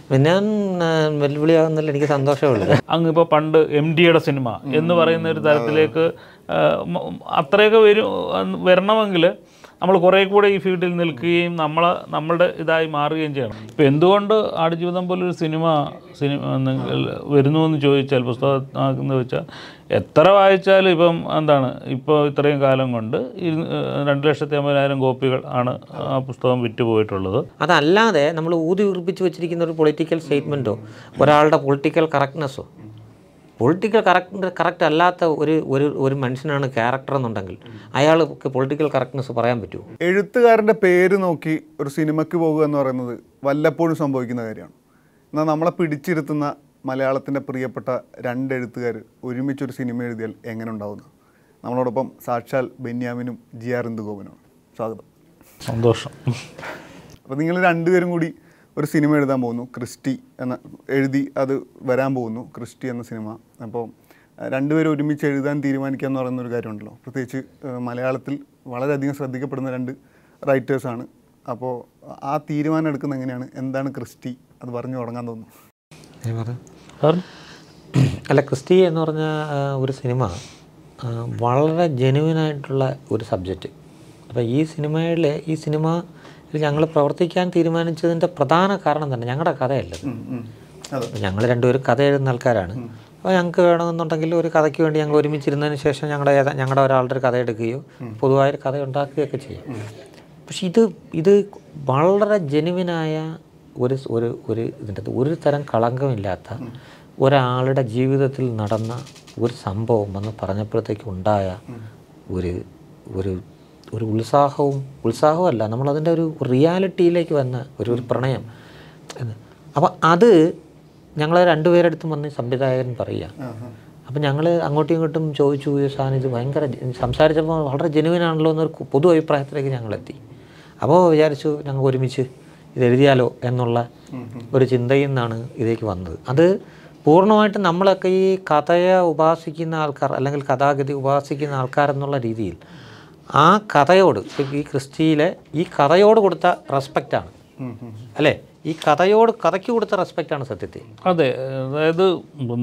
പിന്നെ ഞാൻ ആ, വെല്ലുവിളിയാകുന്നതിൽ എനിക്ക് സന്തോഷമുള്ളൂ അങ്ങ് ഇപ്പോൾ പണ്ട് എം ഡിയുടെ സിനിമ എന്ന് പറയുന്ന ഒരു തരത്തിലേക്ക് ആ, മ- അത്രയൊക്കെ വരും വരണമെങ്കിൽ നമ്മൾ കുറേ കൂടെ ഈ ഫീൽഡിൽ നിൽക്കുകയും നമ്മൾ നമ്മളുടെ ഇതായി മാറുകയും ചെയ്യണം ഇപ്പോൾ എന്തുകൊണ്ട് ആടുജീവിതം പോലൊരു സിനിമ സിനിമ നിങ്ങൾ വരുന്നു എന്ന് ചോദിച്ചാൽ പുസ്തകമാക്കുന്ന വെച്ചാൽ എത്ര വായിച്ചാലും ഇപ്പം എന്താണ് ഇപ്പോൾ ഇത്രയും കാലം കൊണ്ട് ഇരു- രണ്ട് ലക്ഷത്തി അമ്പതിനായിരം കോപ്പികൾ ആണ് ആ പുസ്തകം വിറ്റുപോയിട്ടുള്ളത് അതല്ലാതെ നമ്മൾ ഊതി ഉറപ്പിച്ച് വെച്ചിരിക്കുന്ന ഒരു പൊളിറ്റിക്കൽ സ്റ്റേറ്റ്മെൻറ്റോ ഒരാളുടെ പൊളിറ്റിക്കൽ കറക്റ്റ്നെസ്സോ പൊളിറ്റിക്കൽ കറക്റ്റ് കറക്റ്റ് അല്ലാത്ത ഒരു ഒരു ഒരു മനുഷ്യനാണ് ക്യാരക്ടർ എന്നുണ്ടെങ്കിൽ അയാൾക്ക് പൊളിറ്റിക്കൽ കറക്റ്റ്നെസ് പറയാൻ പറ്റുമോ എഴുത്തുകാരൻ്റെ പേര് നോക്കി ഒരു സിനിമയ്ക്ക് പോകുക എന്ന് പറയുന്നത് വല്ലപ്പോഴും സംഭവിക്കുന്ന കാര്യമാണ് എന്നാൽ നമ്മളെ പിടിച്ചിരുത്തുന്ന മലയാളത്തിൻ്റെ പ്രിയപ്പെട്ട രണ്ട് എഴുത്തുകാർ ഒരുമിച്ചൊരു സിനിമ എഴുതിയാൽ എങ്ങനെ ഉണ്ടാവുന്നു നമ്മളോടൊപ്പം സാക്ഷാൽ ബെന്യാമിനും ജി ആർ ഇന്ദുഗോപനുമാണ് സ്വാഗതം സന്തോഷം അപ്പോൾ നിങ്ങൾ രണ്ടുപേരും കൂടി ഒരു സിനിമ എഴുതാൻ പോകുന്നു ക്രിസ്റ്റി എന്ന എഴുതി അത് വരാൻ പോകുന്നു ക്രിസ്റ്റി എന്ന സിനിമ അപ്പോൾ അഹ് രണ്ടുപേരും ഒരുമിച്ച് എഴുതാൻ തീരുമാനിക്കുക എന്ന് പറയുന്ന ഒരു കാര്യമുണ്ടല്ലോ പ്രത്യേകിച്ച് അഹ് മലയാളത്തിൽ വളരെയധികം ശ്രദ്ധിക്കപ്പെടുന്ന രണ്ട് റൈറ്റേഴ്സാണ് അപ്പോൾ ആ തീരുമാനം എടുക്കുന്നത് എങ്ങനെയാണ് എന്താണ് ക്രിസ്റ്റി അത് പറഞ്ഞു തുടങ്ങാൻ തോന്നുന്നു പറഞ്ഞു അല്ല ക്രിസ്റ്റി എന്ന് പറഞ്ഞ ആ, ഒരു സിനിമ ആ, വളരെ ജെനുവിനായിട്ടുള്ള ഒരു സബ്ജക്റ്റ് അപ്പോൾ ഈ സിനിമയിൽ ഈ സിനിമയിൽ ഞങ്ങൾ പ്രവർത്തിക്കാൻ തീരുമാനിച്ചതിൻ്റെ പ്രധാന കാരണം തന്നെ ഞങ്ങളുടെ കഥയല്ലത് അതെ ഞങ്ങൾ രണ്ടുപേരും കഥ എഴുതുന്ന ആൾക്കാരാണ് അപ്പോൾ ഞങ്ങൾക്ക് വേണമെന്നുണ്ടെങ്കിൽ ഒരു കഥയ്ക്ക് വേണ്ടി ഞങ്ങൾ ഒരുമിച്ചിരുന്നതിന് ശേഷം ഞങ്ങളുടെ ഏതാ ഞങ്ങളുടെ ഒരാളുടെ ഒരു കഥ എടുക്കുകയോ പൊതുവായൊരു കഥ ഉണ്ടാക്കുകയൊക്കെ ചെയ്യും പക്ഷെ ഇത് ഇത് വളരെ ജെനുവിനായ ഒരു സ് ഒരു ഒരു ഇതിൻ്റെ അകത്ത് ഒരു തരം കളങ്കമില്ലാത്ത ഒരാളുടെ ജീവിതത്തിൽ നടന്ന ഒരു സംഭവം എന്ന് പറഞ്ഞപ്പോഴത്തേക്ക് ഉണ്ടായ ഒരു ഒരു ഒരു ഉത്സാഹവും ഉത്സാഹമല്ല നമ്മളതിൻ്റെ ഒരു റിയാലിറ്റിയിലേക്ക് വന്ന ഒരു ഒരു പ്രണയം എന്ന് അപ്പോൾ അത് ഞങ്ങൾ രണ്ടുപേരെടുത്തും വന്ന് സംവിധായകൻ പറയുക അപ്പം ഞങ്ങൾ അങ്ങോട്ടും ഇങ്ങോട്ടും ചോദിച്ചു ഈ സാധനം ഇത് ഭയങ്കര ജെ- സംസാരിച്ചപ്പോൾ വളരെ ജെനുവിനാണല്ലോ എന്നൊരു കു- പൊതു അഭിപ്രായത്തിലേക്ക് ഞങ്ങളെത്തി അപ്പോൾ വിചാരിച്ചു ഞങ്ങൾ ഒരുമിച്ച് ഇത് എഴുതിയാലോ എന്നുള്ള ഒരു ചിന്തയിൽ നിന്നാണ് ഇതിലേക്ക് വന്നത് അത് പൂർണ്ണമായിട്ടും നമ്മളൊക്കെ ഈ കഥയെ ഉപാസിക്കുന്ന ആൾക്കാർ അല്ലെങ്കിൽ കഥാഗതി ഉപാസിക്കുന്ന ആൾക്കാരെന്നുള്ള രീതിയിൽ ആ കഥയോട് ഇപ്പം ഈ ക്രിസ്റ്റിയിലെ ഈ കഥയോട് കൊടുത്ത റെസ്പെക്റ്റാണ് അല്ലേ ഈ കഥയോട് കഥയ്ക്ക് കൊടുത്ത റെസ്പെക്റ്റാണ് സത്യത്തിൽ അതെ അതായത് ഉം,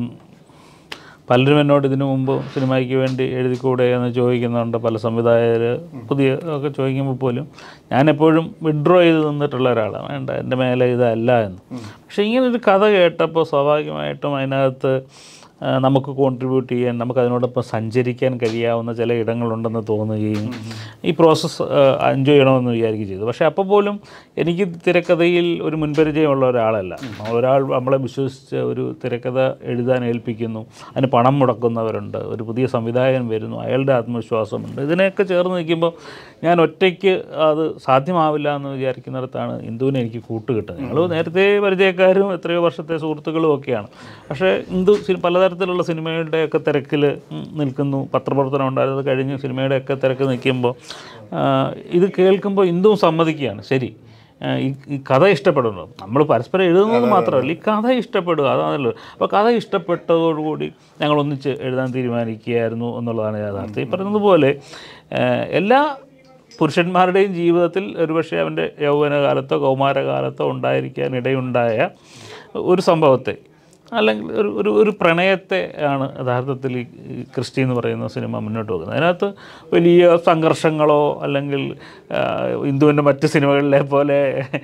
പലരും എന്നോട് ഇതിനു മുമ്പ് സിനിമയ്ക്ക് വേണ്ടി എഴുതിക്കൂടെ എന്ന് ചോദിക്കുന്നുണ്ട് പല സംവിധായകർ പുതിയ ഒക്കെ ചോദിക്കുമ്പോൾ പോലും ഞാൻ എപ്പോഴും വിഡ്രോ ചെയ്ത് നിന്നിട്ടുള്ള ഒരാളാണ് വേണ്ട എൻ്റെ മേലെ ഇതല്ല എന്ന് പക്ഷേ ഇങ്ങനൊരു കഥ കേട്ടപ്പോൾ സ്വാഭാവികമായിട്ടും അതിനകത്ത് ആ, നമുക്ക് കോൺട്രിബ്യൂട്ട് ചെയ്യാൻ നമുക്ക് അതിനോടൊപ്പം സഞ്ചരിക്കാൻ കഴിയാവുന്ന ചില ഇടങ്ങളുണ്ടെന്ന് തോന്നുകയും ഈ പ്രോസസ്സ് എൻജോയ് ചെയ്യണമെന്ന് വിചാരിക്കുകയും ചെയ്തു പക്ഷേ അപ്പോൾ പോലും എനിക്ക് തിരക്കഥയിൽ ഒരു മുൻപരിചയമുള്ള ഒരാളല്ല ഒരാൾ നമ്മളെ വിശ്വസിച്ച് ഒരു തിരക്കഥ എഴുതാൻ ഏൽപ്പിക്കുന്നു അതിന് പണം മുടക്കുന്നവരുണ്ട് ഒരു പുതിയ സംവിധായകൻ വരുന്നു അയാളുടെ ആത്മവിശ്വാസമുണ്ട് ഇതിനെയൊക്കെ ചേർന്ന് നിൽക്കുമ്പോൾ ഞാൻ ഒറ്റയ്ക്ക് അത് സാധ്യമാവില്ല എന്ന് വിചാരിക്കുന്നിടത്താണ് ഇന്ദുവിനെ എനിക്ക് കൂട്ടുകിട്ടുന്നത് ഞങ്ങൾ നേരത്തെ പരിചയക്കാരും എത്രയോ വർഷത്തെ സുഹൃത്തുക്കളും ഒക്കെയാണ് പക്ഷേ ഇന്ദു സി- പലതരത്തിലുള്ള സിനിമയുടെയൊക്കെ തിരക്കിൽ നിൽക്കുന്നു പത്രപ്രവർത്തനം ഉണ്ടായിരുന്നത് കഴിഞ്ഞ് സിനിമയുടെയൊക്കെ തിരക്ക് നിൽക്കുമ്പോൾ ആ, ഇത് കേൾക്കുമ്പോൾ ഇന്ദുവും സമ്മതിക്കുകയാണ് ശരി ആ, ഈ ഈ കഥ ഇഷ്ടപ്പെടുന്നു നമ്മൾ പരസ്പരം എഴുതുന്നത് മാത്രമല്ല ഈ കഥ ഇഷ്ടപ്പെടുക അതാണല്ലോ അപ്പോൾ കഥ ഇഷ്ടപ്പെട്ടതോടുകൂടി ഞങ്ങൾ ഒന്നിച്ച് എഴുതാൻ തീരുമാനിക്കുകയായിരുന്നു എന്നുള്ളതാണ് യാഥാർത്ഥ്യം ഈ പറഞ്ഞതുപോലെ ആ, എല്ലാ പുരുഷന്മാരുടെയും ജീവിതത്തിൽ ഒരുപക്ഷെ അവൻ്റെ യൗവനകാലത്തോ കൗമാരകാലത്തോ ഉണ്ടായിരിക്കാൻ ഇടയുണ്ടായ ഒരു സംഭവത്തെ അല്ലെങ്കിൽ ഒരു ഒരു ഒരു പ്രണയത്തെ ആണ് യഥാർത്ഥത്തിൽ ഈ ഈ ക്രിസ്റ്റി എന്ന് പറയുന്ന സിനിമ മുന്നോട്ട് വെക്കുന്നത് അതിനകത്ത് വലിയ സംഘർഷങ്ങളോ അല്ലെങ്കിൽ ആ, ഇന്ദുവിൻ്റെ മറ്റ് സിനിമകളിലെ പോലെ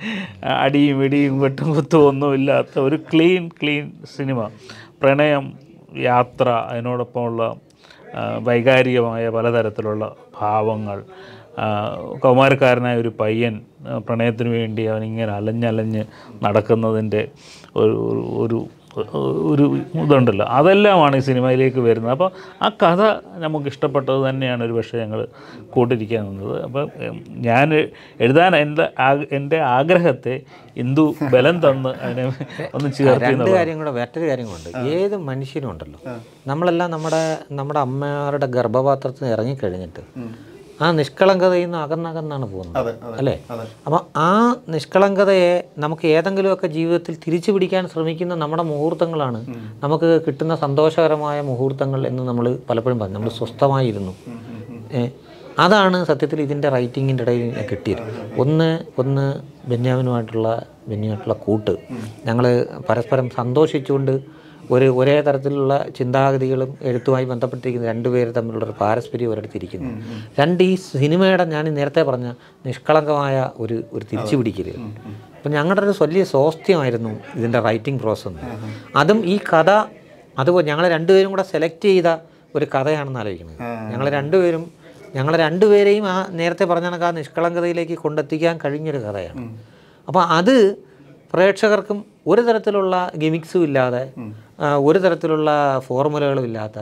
അടിയും ഇടിയും വെട്ടും കുത്തും ഒന്നും ഇല്ലാത്ത ഒരു ക്ലീൻ ക്ലീൻ സിനിമ പ്രണയം യാത്ര അതിനോടൊപ്പമുള്ള ആ, വൈകാരികമായ പലതരത്തിലുള്ള ഭാവങ്ങൾ ആ, കൗമാരക്കാരനായ ഒരു പയ്യൻ ആ, പ്രണയത്തിന് വേണ്ടി അവനിങ്ങനെ അലഞ്ഞലഞ്ഞ് നടക്കുന്നതിൻ്റെ ഒരു ഒരു- ഒരു ഇതുണ്ടല്ലോ അതെല്ലാമാണ് ഈ സിനിമയിലേക്ക് വരുന്നത് അപ്പോൾ ആ കഥ നമുക്ക് ഇഷ്ടപ്പെട്ടത് തന്നെയാണ് ഒരു പക്ഷേ ഞങ്ങൾ കൂട്ടിരിക്കാൻ നിന്നത് അപ്പം ഉം, ഞാൻ എഴുതാൻ എൻ്റെ ആഗ് എൻ്റെ ആഗ്രഹത്തെ ഇന്ദു ബലം തന്ന് അതിനെ ഒന്ന് ചേർത്തി രണ്ട് കാര്യം കൂടെ മറ്റൊരു കാര്യം കൊണ്ട് ഏത് മനുഷ്യനും ഉണ്ടല്ലോ നമ്മളെല്ലാം നമ്മുടെ നമ്മുടെ അമ്മമാരുടെ ഗർഭപാത്രത്തിൽ നിന്ന് ഇറങ്ങിക്കഴിഞ്ഞിട്ട് ആ നിഷ്കളങ്കതയിൽ നിന്ന് അകന്നകന്നാണ് പോകുന്നത് അല്ലേ അപ്പോൾ ആ നിഷ്കളങ്കതയെ നമുക്ക് ഏതെങ്കിലുമൊക്കെ ജീവിതത്തിൽ തിരിച്ചു പിടിക്കാൻ ശ്രമിക്കുന്ന നമ്മുടെ മുഹൂർത്തങ്ങളാണ് നമുക്ക് കിട്ടുന്ന സന്തോഷകരമായ മുഹൂർത്തങ്ങൾ എന്ന് നമ്മൾ പലപ്പോഴും പറഞ്ഞു നമ്മൾ സ്വസ്ഥമായിരുന്നു ഏ, അതാണ് സത്യത്തിൽ ഇതിൻ്റെ റൈറ്റിങ്ങിൻ്റെ ഇടയിൽ എനിക്ക് കിട്ടിയത് ഒന്ന് ഒന്ന് ബെന്യാമിനുമായിട്ടുള്ള ബെന്യാമായിട്ടുള്ള കൂട്ട് ഞങ്ങൾ പരസ്പരം സന്തോഷിച്ചുകൊണ്ട് ഒരു ഒരേ തരത്തിലുള്ള ചിന്താഗതികളും എഴുത്തുമായി ബന്ധപ്പെട്ടിരിക്കുന്ന രണ്ടുപേർ തമ്മിലുള്ള ഒരു പാരസ്പര്യം ഒരിടത്തിരിക്കുന്നു രണ്ട് ഈ സിനിമയുടെ ഞാൻ നേരത്തെ പറഞ്ഞ നിഷ്കളങ്കമായ ഒരു ഒരു തിരിച്ചുപിടിക്കൽ അപ്പം ഞങ്ങളുടെ ഒരു വലിയ സ്വാസ്ഥ്യമായിരുന്നു ഇതിൻ്റെ റൈറ്റിംഗ് പ്രോസസ്സ് അതും ഈ കഥ അതുപോലെ ഞങ്ങൾ രണ്ടുപേരും കൂടെ സെലക്ട് ചെയ്ത ഒരു കഥയാണെന്ന് ആലോചിക്കുന്നത് ഞങ്ങൾ രണ്ടുപേരും ഞങ്ങൾ രണ്ടുപേരെയും ആ നേരത്തെ പറഞ്ഞ കണക്ക് ആ നിഷ്കളങ്കതയിലേക്ക് കൊണ്ടെത്തിക്കാൻ കഴിഞ്ഞൊരു കഥയാണ് അപ്പോൾ അത് പ്രേക്ഷകർക്കും ഒരു തരത്തിലുള്ള ഗിമിക്സും ഇല്ലാതെ ആ, ഒരു തരത്തിലുള്ള ഫോർമുലകളും ഇല്ലാത്ത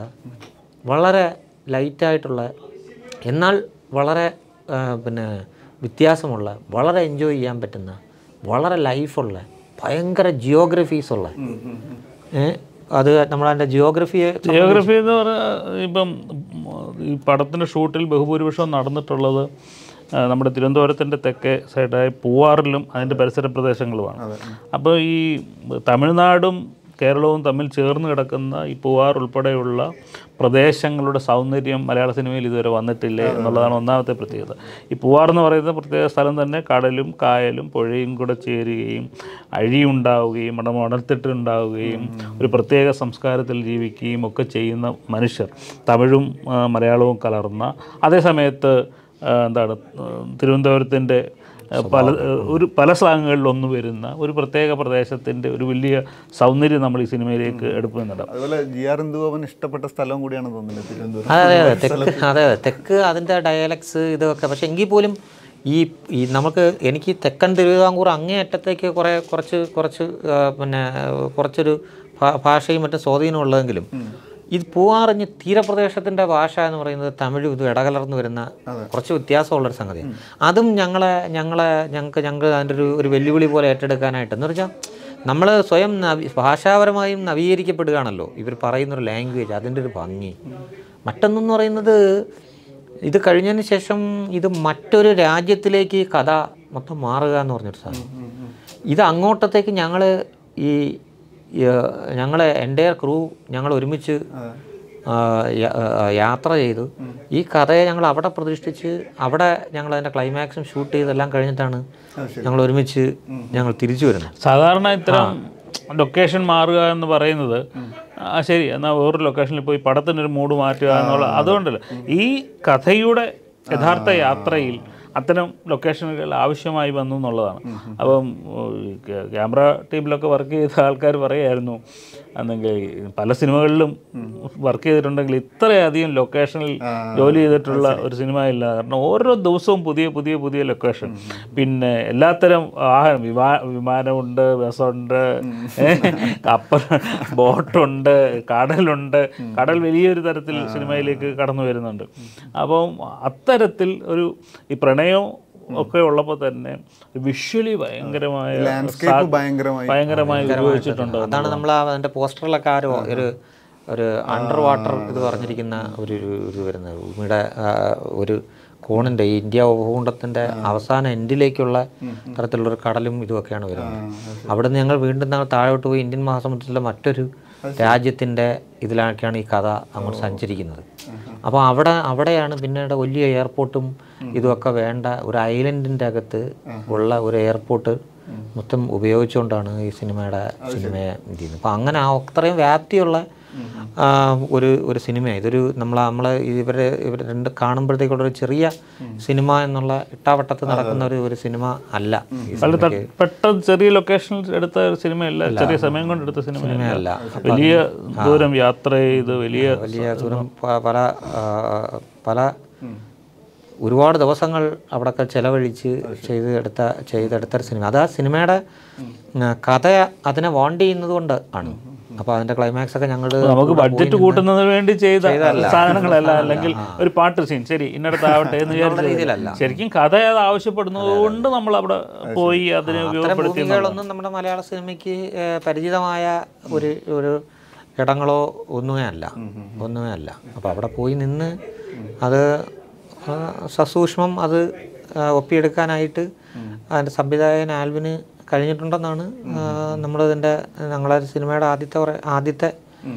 വളരെ ലൈറ്റായിട്ടുള്ള എന്നാൽ വളരെ ആ, പിന്നെ വ്യത്യാസമുള്ള വളരെ എൻജോയ് ചെയ്യാൻ പറ്റുന്ന വളരെ ലൈഫുള്ള ഭയങ്കര ജിയോഗ്രഫീസ് ഉള്ള ഏ, അത് നമ്മളതിൻ്റെ ജിയോഗ്രഫിയെ ജിയോഗ്രഫി എന്ന് പറഞ്ഞാൽ ഇപ്പം ഈ പടത്തിൻ്റെ ഷൂട്ടിൽ ബഹുഭൂരിപക്ഷം നടന്നിട്ടുള്ളത് ആ, നമ്മുടെ തിരുവനന്തപുരത്തിൻ്റെ തെക്കേ സൈഡായ പൂവാറിലും അതിൻ്റെ പരിസര പ്രദേശങ്ങളുമാണ് അപ്പോൾ ഈ തമിഴ്നാടും കേരളവും തമ്മിൽ ചേർന്ന് കിടക്കുന്ന ഈ പൂവാർ ഉൾപ്പെടെയുള്ള പ്രദേശങ്ങളുടെ സൗന്ദര്യം മലയാള സിനിമയിൽ ഇതുവരെ വന്നിട്ടില്ലേ എന്നുള്ളതാണ് ഒന്നാമത്തെ പ്രത്യേകത ഈ പൂവാർ എന്ന് പറയുന്ന പ്രത്യേക സ്ഥലം തന്നെ കടലും കായലും പുഴയും കൂടെ ചേരുകയും അഴിയുണ്ടാവുകയും അവിടെ മണൽത്തിട്ട് ഉണ്ടാവുകയും ഒരു പ്രത്യേക സംസ്കാരത്തിൽ ജീവിക്കുകയും ഒക്കെ ചെയ്യുന്ന മനുഷ്യർ തമിഴും ആ, മലയാളവും കലർന്ന അതേ സമയത്ത് ആ, എന്താണ് തിരുവനന്തപുരത്തിൻ്റെ പല ഒരു പല സ്ലാങ്ങുകളിലൊന്നു വരുന്ന ഒരു പ്രത്യേക പ്രദേശത്തിൻ്റെ ഒരു വലിയ സൗന്ദര്യം നമ്മൾ ഈ സിനിമയിലേക്ക് എടുക്കുന്നുണ്ട് അതുപോലെ ജി ആർ ഇന്ദുവൻ ഇഷ്ടപ്പെട്ട സ്ഥലം കൂടിയാണെന്ന് തോന്നുന്നത് തിരുവനന്തപുരം അതെ അതെ അതെ തെക്ക് അതെ അതെ തെക്ക് അതിൻ്റെ ഡയലക്ട്സ് ഇതൊക്കെ പക്ഷെ എങ്കിൽ പോലും ഈ ഈ നമുക്ക് എനിക്ക് തെക്കൻ തിരുവിതാംകൂർ അങ്ങേയറ്റത്തേക്ക് കുറേ കുറച്ച് കുറച്ച് ആ, പിന്നെ കുറച്ചൊരു ഭാ- ഭാഷയും മറ്റും സ്വാധീനമുള്ളതെങ്കിലും ഇത് പൂവാറിഞ്ഞ് തീരപ്രദേശത്തിൻ്റെ ഭാഷ എന്ന് പറയുന്നത് തമിഴ് ഇത് ഇടകലർന്ന് വരുന്ന കുറച്ച് വ്യത്യാസമുള്ളൊരു സംഗതിയാണ് അതും ഞങ്ങളെ ഞങ്ങളെ ഞങ്ങൾക്ക് ഞങ്ങൾ അതിൻ്റെ ഒരു ഒരു വെല്ലുവിളി പോലെ ഏറ്റെടുക്കാനായിട്ട് എന്ന് വെച്ചാൽ നമ്മൾ സ്വയം നവി ഭാഷാപരമായും നവീകരിക്കപ്പെടുകയാണല്ലോ ഇവർ പറയുന്നൊരു ലാംഗ്വേജ് അതിൻ്റെ ഒരു ഭംഗി മറ്റൊന്നെന്ന് പറയുന്നത് ഇത് കഴിഞ്ഞതിന് ശേഷം ഇത് മറ്റൊരു രാജ്യത്തിലേക്ക് ഈ കഥ മൊത്തം മാറുക എന്ന് പറഞ്ഞൊരു സാധനം ഇത് അങ്ങോട്ടത്തേക്ക് ഞങ്ങൾ ഈ ഞങ്ങൾ എൻ്റെയർ ക്രൂ ഞങ്ങൾ ഒരുമിച്ച് ആ, യ- ആ, യാത്ര ചെയ്തു ഈ കഥയെ ഞങ്ങൾ അവിടെ പ്രതിഷ്ഠിച്ച് അവിടെ ഞങ്ങൾ അതിൻ്റെ ക്ലൈമാക്സും ഷൂട്ട് ചെയ്തെല്ലാം കഴിഞ്ഞിട്ടാണ് ഞങ്ങൾ ഒരുമിച്ച് ഞങ്ങൾ തിരിച്ചു വരുന്നത് സാധാരണ ഇത്തരം ലൊക്കേഷൻ മാറുക എന്ന് പറയുന്നത് ആ ശരി എന്നാൽ വേറൊരു ലൊക്കേഷനിൽ പോയി പടത്തിനൊരു മൂഡ് മാറ്റുക എന്നുള്ള അതുകൊണ്ടല്ല ഈ കഥയുടെ യഥാർത്ഥ യാത്രയിൽ അത്തരം ലൊക്കേഷനുകൾ ആവശ്യമായി വന്നു എന്നുള്ളതാണ് അപ്പം ഓ, ഈ ക്യാ- ക്യാമറ ടീമിലൊക്കെ വർക്ക് ചെയ്ത ആൾക്കാർ പറയായിരുന്നു എന്നെങ്കിൽ പല സിനിമകളിലും വർക്ക് ചെയ്തിട്ടുണ്ടെങ്കിൽ ഇത്രയധികം ലൊക്കേഷനിൽ ജോലി ചെയ്തിട്ടുള്ള ഒരു സിനിമ ഇല്ല കാരണം ഓരോ ദിവസവും പുതിയ പുതിയ പുതിയ ലൊക്കേഷൻ പിന്നെ എല്ലാത്തരം ആ വിമാ വിമാനമുണ്ട് ബസ്സുണ്ട് കപ്പൽ ബോട്ടുണ്ട് കടലുണ്ട് കടൽ വലിയൊരു തരത്തിൽ സിനിമയിലേക്ക് കടന്നു വരുന്നുണ്ട് അപ്പം അത്തരത്തിൽ ഒരു ഈ പ്രണയം ഒക്കെ ഉള്ളപ്പോൾ തന്നെ വിഷ്വലി ഭയങ്കരമായ ലാൻഡ്സ്കേപ്പ് ഭയങ്കരമായി ഭയങ്കരമായി ഉപയോഗിച്ചിട്ടുണ്ട് അതാണ് നമ്മൾ ആ അതിൻ്റെ പോസ്റ്ററിലൊക്കെ ആ ഒരു ഒരു ഒരു അണ്ടർ വാട്ടർ ഇത് പറഞ്ഞിരിക്കുന്ന ഒരു ഒരു ഇത് വരുന്നത് ഭൂമിയുടെ ആ, ഒരു കോണിൻ്റെ ഈ ഇന്ത്യ ഉപഭൂഖണ്ഡത്തിൻ്റെ അവസാന എൻഡിലേക്കുള്ള തരത്തിലുള്ള ഒരു കടലും ഇതുമൊക്കെയാണ് വരുന്നത് അവിടെ നിന്ന് ഞങ്ങൾ വീണ്ടും ഞങ്ങൾ താഴോട്ട് പോയി ഇന്ത്യൻ മഹാസമുദ്രത്തിലെ മറ്റൊരു രാജ്യത്തിൻ്റെ ഇതിലൊക്കെയാണ് ഈ കഥ അങ്ങോട്ട് സഞ്ചരിക്കുന്നത് അപ്പോൾ അവിടെ അവിടെയാണ് പിന്നീട് വലിയ എയർപോർട്ടും ഇതുമൊക്കെ വേണ്ട ഒരു ഐലൻഡിൻ്റെ അകത്ത് ഉള്ള ഒരു എയർപോർട്ട് മൊത്തം ഉപയോഗിച്ചുകൊണ്ടാണ് ഈ സിനിമയുടെ സിനിമയെ ഇത് ചെയ്യുന്നത് അപ്പോൾ അങ്ങനെ ആ അത്രയും വ്യാപ്തിയുള്ള ആ, ഒരു ഒരു സിനിമയാണ് ഇതൊരു നമ്മൾ നമ്മൾ ഇവരെ ഇവർ രണ്ട് കാണുമ്പോഴത്തേക്കുള്ള ഒരു ചെറിയ സിനിമ എന്നുള്ള ഇട്ടാവട്ടത്ത് നടക്കുന്ന ഒരു ഒരു സിനിമ അല്ല ഈ വളരെ ത- പെട്ടെന്ന് ചെറിയ ലൊക്കേഷനിൽ എടുത്ത ഒരു സിനിമയല്ല ചെറിയ സമയം കൊണ്ട് എടുത്ത സിനിമയല്ല അല്ല വലിയ ദൂരം യാത്ര ചെയ്ത് വലിയ വലിയ ദൂരം പ- പല ആ, പല ഒരുപാട് ദിവസങ്ങൾ അവിടെയൊക്കെ ചെലവഴിച്ച് ചെയ്ത് എടുത്ത ചെയ്തെടുത്ത ഒരു സിനിമ അത് ആ സിനിമയുടെ ആ, കഥ അതിനെ വാണ്ട് ചെയ്യുന്നത് കൊണ്ട് ആണ് അപ്പോൾ അതിൻ്റെ ക്ലൈമാക്സ് ഒക്കെ ഞങ്ങൾ നമുക്ക് ബഡ്ജറ്റ് കൂട്ടുന്നതിന് വേണ്ടി ചെയ്ത സാധനങ്ങളല്ല അല്ലെങ്കിൽ ഒരു പാട്ട് സീൻ ശരി ഇന്നടത്താവട്ടെ എന്ന് വിചാരിച്ചു ശരിക്കും കഥ അത് ആവശ്യപ്പെടുന്നത് കൊണ്ട് നമ്മൾ അവിടെ പോയി അതിനെ അത്തരം ഉപയോഗപ്പെടുത്തി ഭൂമികളൊന്നും നമ്മുടെ മലയാള സിനിമയ്ക്ക് ഏഹ്, പരിചിതമായ ഒരു ഒരു ഇടങ്ങളോ ഒന്നുമേ അല്ല ഒന്നുമേ അല്ല അപ്പോൾ അവിടെ പോയി നിന്ന് അത് ആ, സസൂക്ഷ്മം അത് ആ, ഒപ്പിയെടുക്കാനായിട്ട് അതിൻ്റെ സംവിധായകൻ ആൽവിന് കഴിഞ്ഞിട്ടുണ്ടെന്നാണ് നമ്മളതിൻ്റെ ഞങ്ങളെ സിനിമയുടെ ആദ്യത്തെ കുറെ ആദ്യത്തെ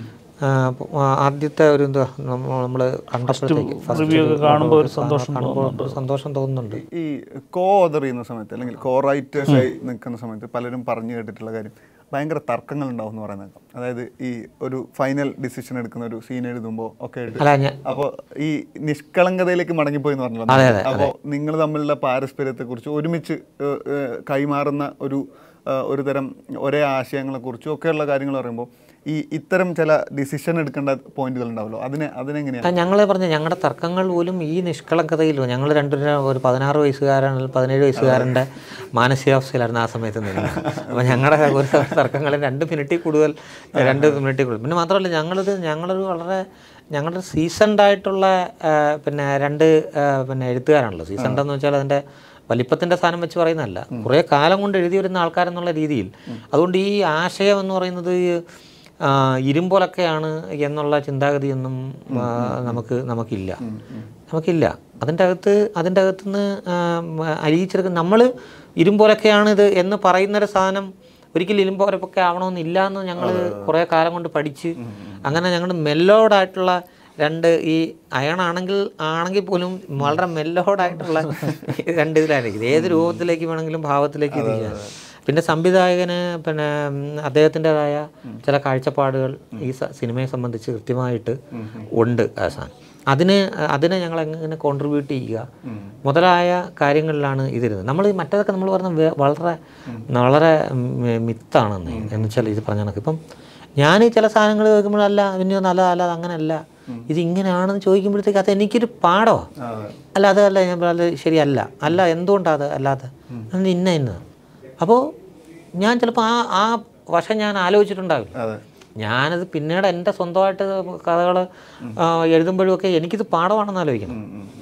ആ, അപ്പൊ, ആ, ആദ്യത്തെ ഒരു എന്താ നമ്മൾ കണ്ടപ്പോഴത്തേക്ക് റിവ്യൂ ഒക്കെ കാണുമ്പോൾ ഒരു സന്തോഷം കാണുമ്പോൾ ഒരു സന്തോഷം തോന്നുന്നുണ്ട് ഈ കോ ഓദർ ചെയ്യുന്ന സമയത്ത് അല്ലെങ്കിൽ കോ റൈറ്റേഴ്സായി നിൽക്കുന്ന സമയത്ത് പലരും പറഞ്ഞു കേട്ടിട്ടുള്ള കാര്യം ഭയങ്കര തർക്കങ്ങൾ ഉണ്ടാവും എന്ന് പറയുന്നത് അതായത് ഈ ഒരു ഫൈനൽ ഡിസിഷൻ എടുക്കുന്ന ഒരു സീൻ എഴുതുമ്പോൾ ഒക്കെ ആയിട്ട് അല്ല ഞാൻ അപ്പോൾ ഈ നിഷ്കളങ്കതയിലേക്ക് മടങ്ങിപ്പോയി എന്ന് അതെ, പറഞ്ഞല്ലോ അതെ, അപ്പോൾ നിങ്ങൾ തമ്മിലുള്ള പാരസ്പര്യത്തെ കുറിച്ച് ഒരുമിച്ച് ഏഹ്, ഏഹ്, കൈമാറുന്ന ഒരു ഏഹ്, ഒരു തരം ഒരേ ആശയങ്ങളെ കുറിച്ചും ഒക്കെയുള്ള കാര്യങ്ങൾ പറയുമ്പോൾ ഈ ഇത്തരം ചില ഡിസിഷൻ എടുക്കേണ്ട പോയിന്റുകൾ ഉണ്ടാവുമല്ലോ അതിനെ അതിനെങ്ങനെയാണ് ഞങ്ങൾ പറഞ്ഞ ഞങ്ങളുടെ തർക്കങ്ങൾ പോലും ഈ നിഷ്കളങ്കതയിലും ഞങ്ങൾ രണ്ടുപേരും ഒരു പതിനാറ് വയസ്സുകാരൻ പതിനേഴ് വയസ്സുകാരൻ്റെ മാനസികാവസ്ഥയിലായിരുന്നു ആ സമയത്ത് നിന്നത് അപ്പോൾ ഞങ്ങളുടെ ഒരു തർക്കങ്ങൾ രണ്ട് മിനിറ്റിൽ കൂടുതൽ രണ്ട് മിനിറ്റിൽ കൂടുതൽ പിന്നെ മാത്രമല്ല ഞങ്ങളിത് ഞങ്ങളൊരു വളരെ ഞങ്ങളുടെ സീസൺഡ് ആയിട്ടുള്ള ആ, പിന്നെ രണ്ട് ആ, പിന്നെ എഴുത്തുകാരാണല്ലോ സീസൺഡ് എന്ന് വെച്ചാൽ അതിൻ്റെ വലിപ്പത്തിൻ്റെ സ്ഥാനം വെച്ച് പറയുന്നതല്ല കുറേ കാലം കൊണ്ട് എഴുതി വരുന്ന ആൾക്കാരെന്നുള്ള രീതിയിൽ അതുകൊണ്ട് ഈ ആശയം എന്ന് പറയുന്നത് ആ, ഇരുമ്പൊലൊക്കെയാണ് എന്നുള്ള ചിന്താഗതിയൊന്നും ആ, നമുക്ക് നമുക്കില്ല നമുക്കില്ല അതിൻ്റെ അകത്ത് അതിൻ്റെ അകത്തുനിന്ന് അരിയിച്ചെടുക്കുന്ന നമ്മൾ ഇരുമ്പൊലൊക്കെയാണ് ഇത് എന്ന് പറയുന്നൊരു സാധനം ഒരിക്കലും ഇരുമ്പോരപ്പൊക്കെ ആവണമെന്നില്ല എന്ന് ഞങ്ങൾ കുറേ കാലം കൊണ്ട് പഠിച്ച് അങ്ങനെ ഞങ്ങൾ മെല്ലോഡായിട്ടുള്ള രണ്ട് ഈ അയണാണെങ്കിൽ ആണെങ്കിൽ പോലും വളരെ മെല്ലോഡായിട്ടുള്ള രണ്ട് ഇതിലായിരിക്കും ഇത് ഏത് രൂപത്തിലേക്ക് വേണമെങ്കിലും ഭാവത്തിലേക്ക് ഇത് ചെയ്യാം പിന്നെ സംവിധായകന് പിന്നെ ഉം, അദ്ദേഹത്തിൻ്റെതായ ചില കാഴ്ചപ്പാടുകൾ ഈ സ- സിനിമയെ സംബന്ധിച്ച് കൃത്യമായിട്ട് ഉണ്ട് ആ സാധനം അതിന് അതിനെ ഞങ്ങൾ എങ്ങനെ കോൺട്രിബ്യൂട്ട് ചെയ്യുക മുതലായ കാര്യങ്ങളിലാണ് ഇതിരുന്നത് നമ്മൾ മറ്റേതൊക്കെ നമ്മൾ പറഞ്ഞ വേ- വളരെ വളരെ മിത്താണെന്ന് എന്ന് വെച്ചാൽ ഇത് പറഞ്ഞ കണക്ക് ഇപ്പം ഞാൻ ഈ ചില സാധനങ്ങൾ കേൾക്കുമ്പോഴല്ല പിന്നെ നല്ല അല്ല അങ്ങനെയല്ല ഇത് ഇങ്ങനെയാണെന്ന് ചോദിക്കുമ്പോഴത്തേക്ക് അത് എനിക്കൊരു പാടമാണ് അല്ല അതല്ല ഞാൻ പറഞ്ഞത് ശരിയല്ല അല്ല എന്തുകൊണ്ടാണ് അത് അല്ലാതെ അത് ഇന്ന ഇന്നത് അപ്പോൾ ഞാൻ ചിലപ്പോൾ ആ ആ വശം ഞാൻ ആലോചിച്ചിട്ടുണ്ടാവില്ല അതെ ഞാനത് പിന്നീട് എൻ്റെ സ്വന്തമായിട്ട് കഥകൾ എഴുതുമ്പോഴുമൊക്കെ എനിക്കിത് പാഠമാണെന്ന് ആലോചിക്കണം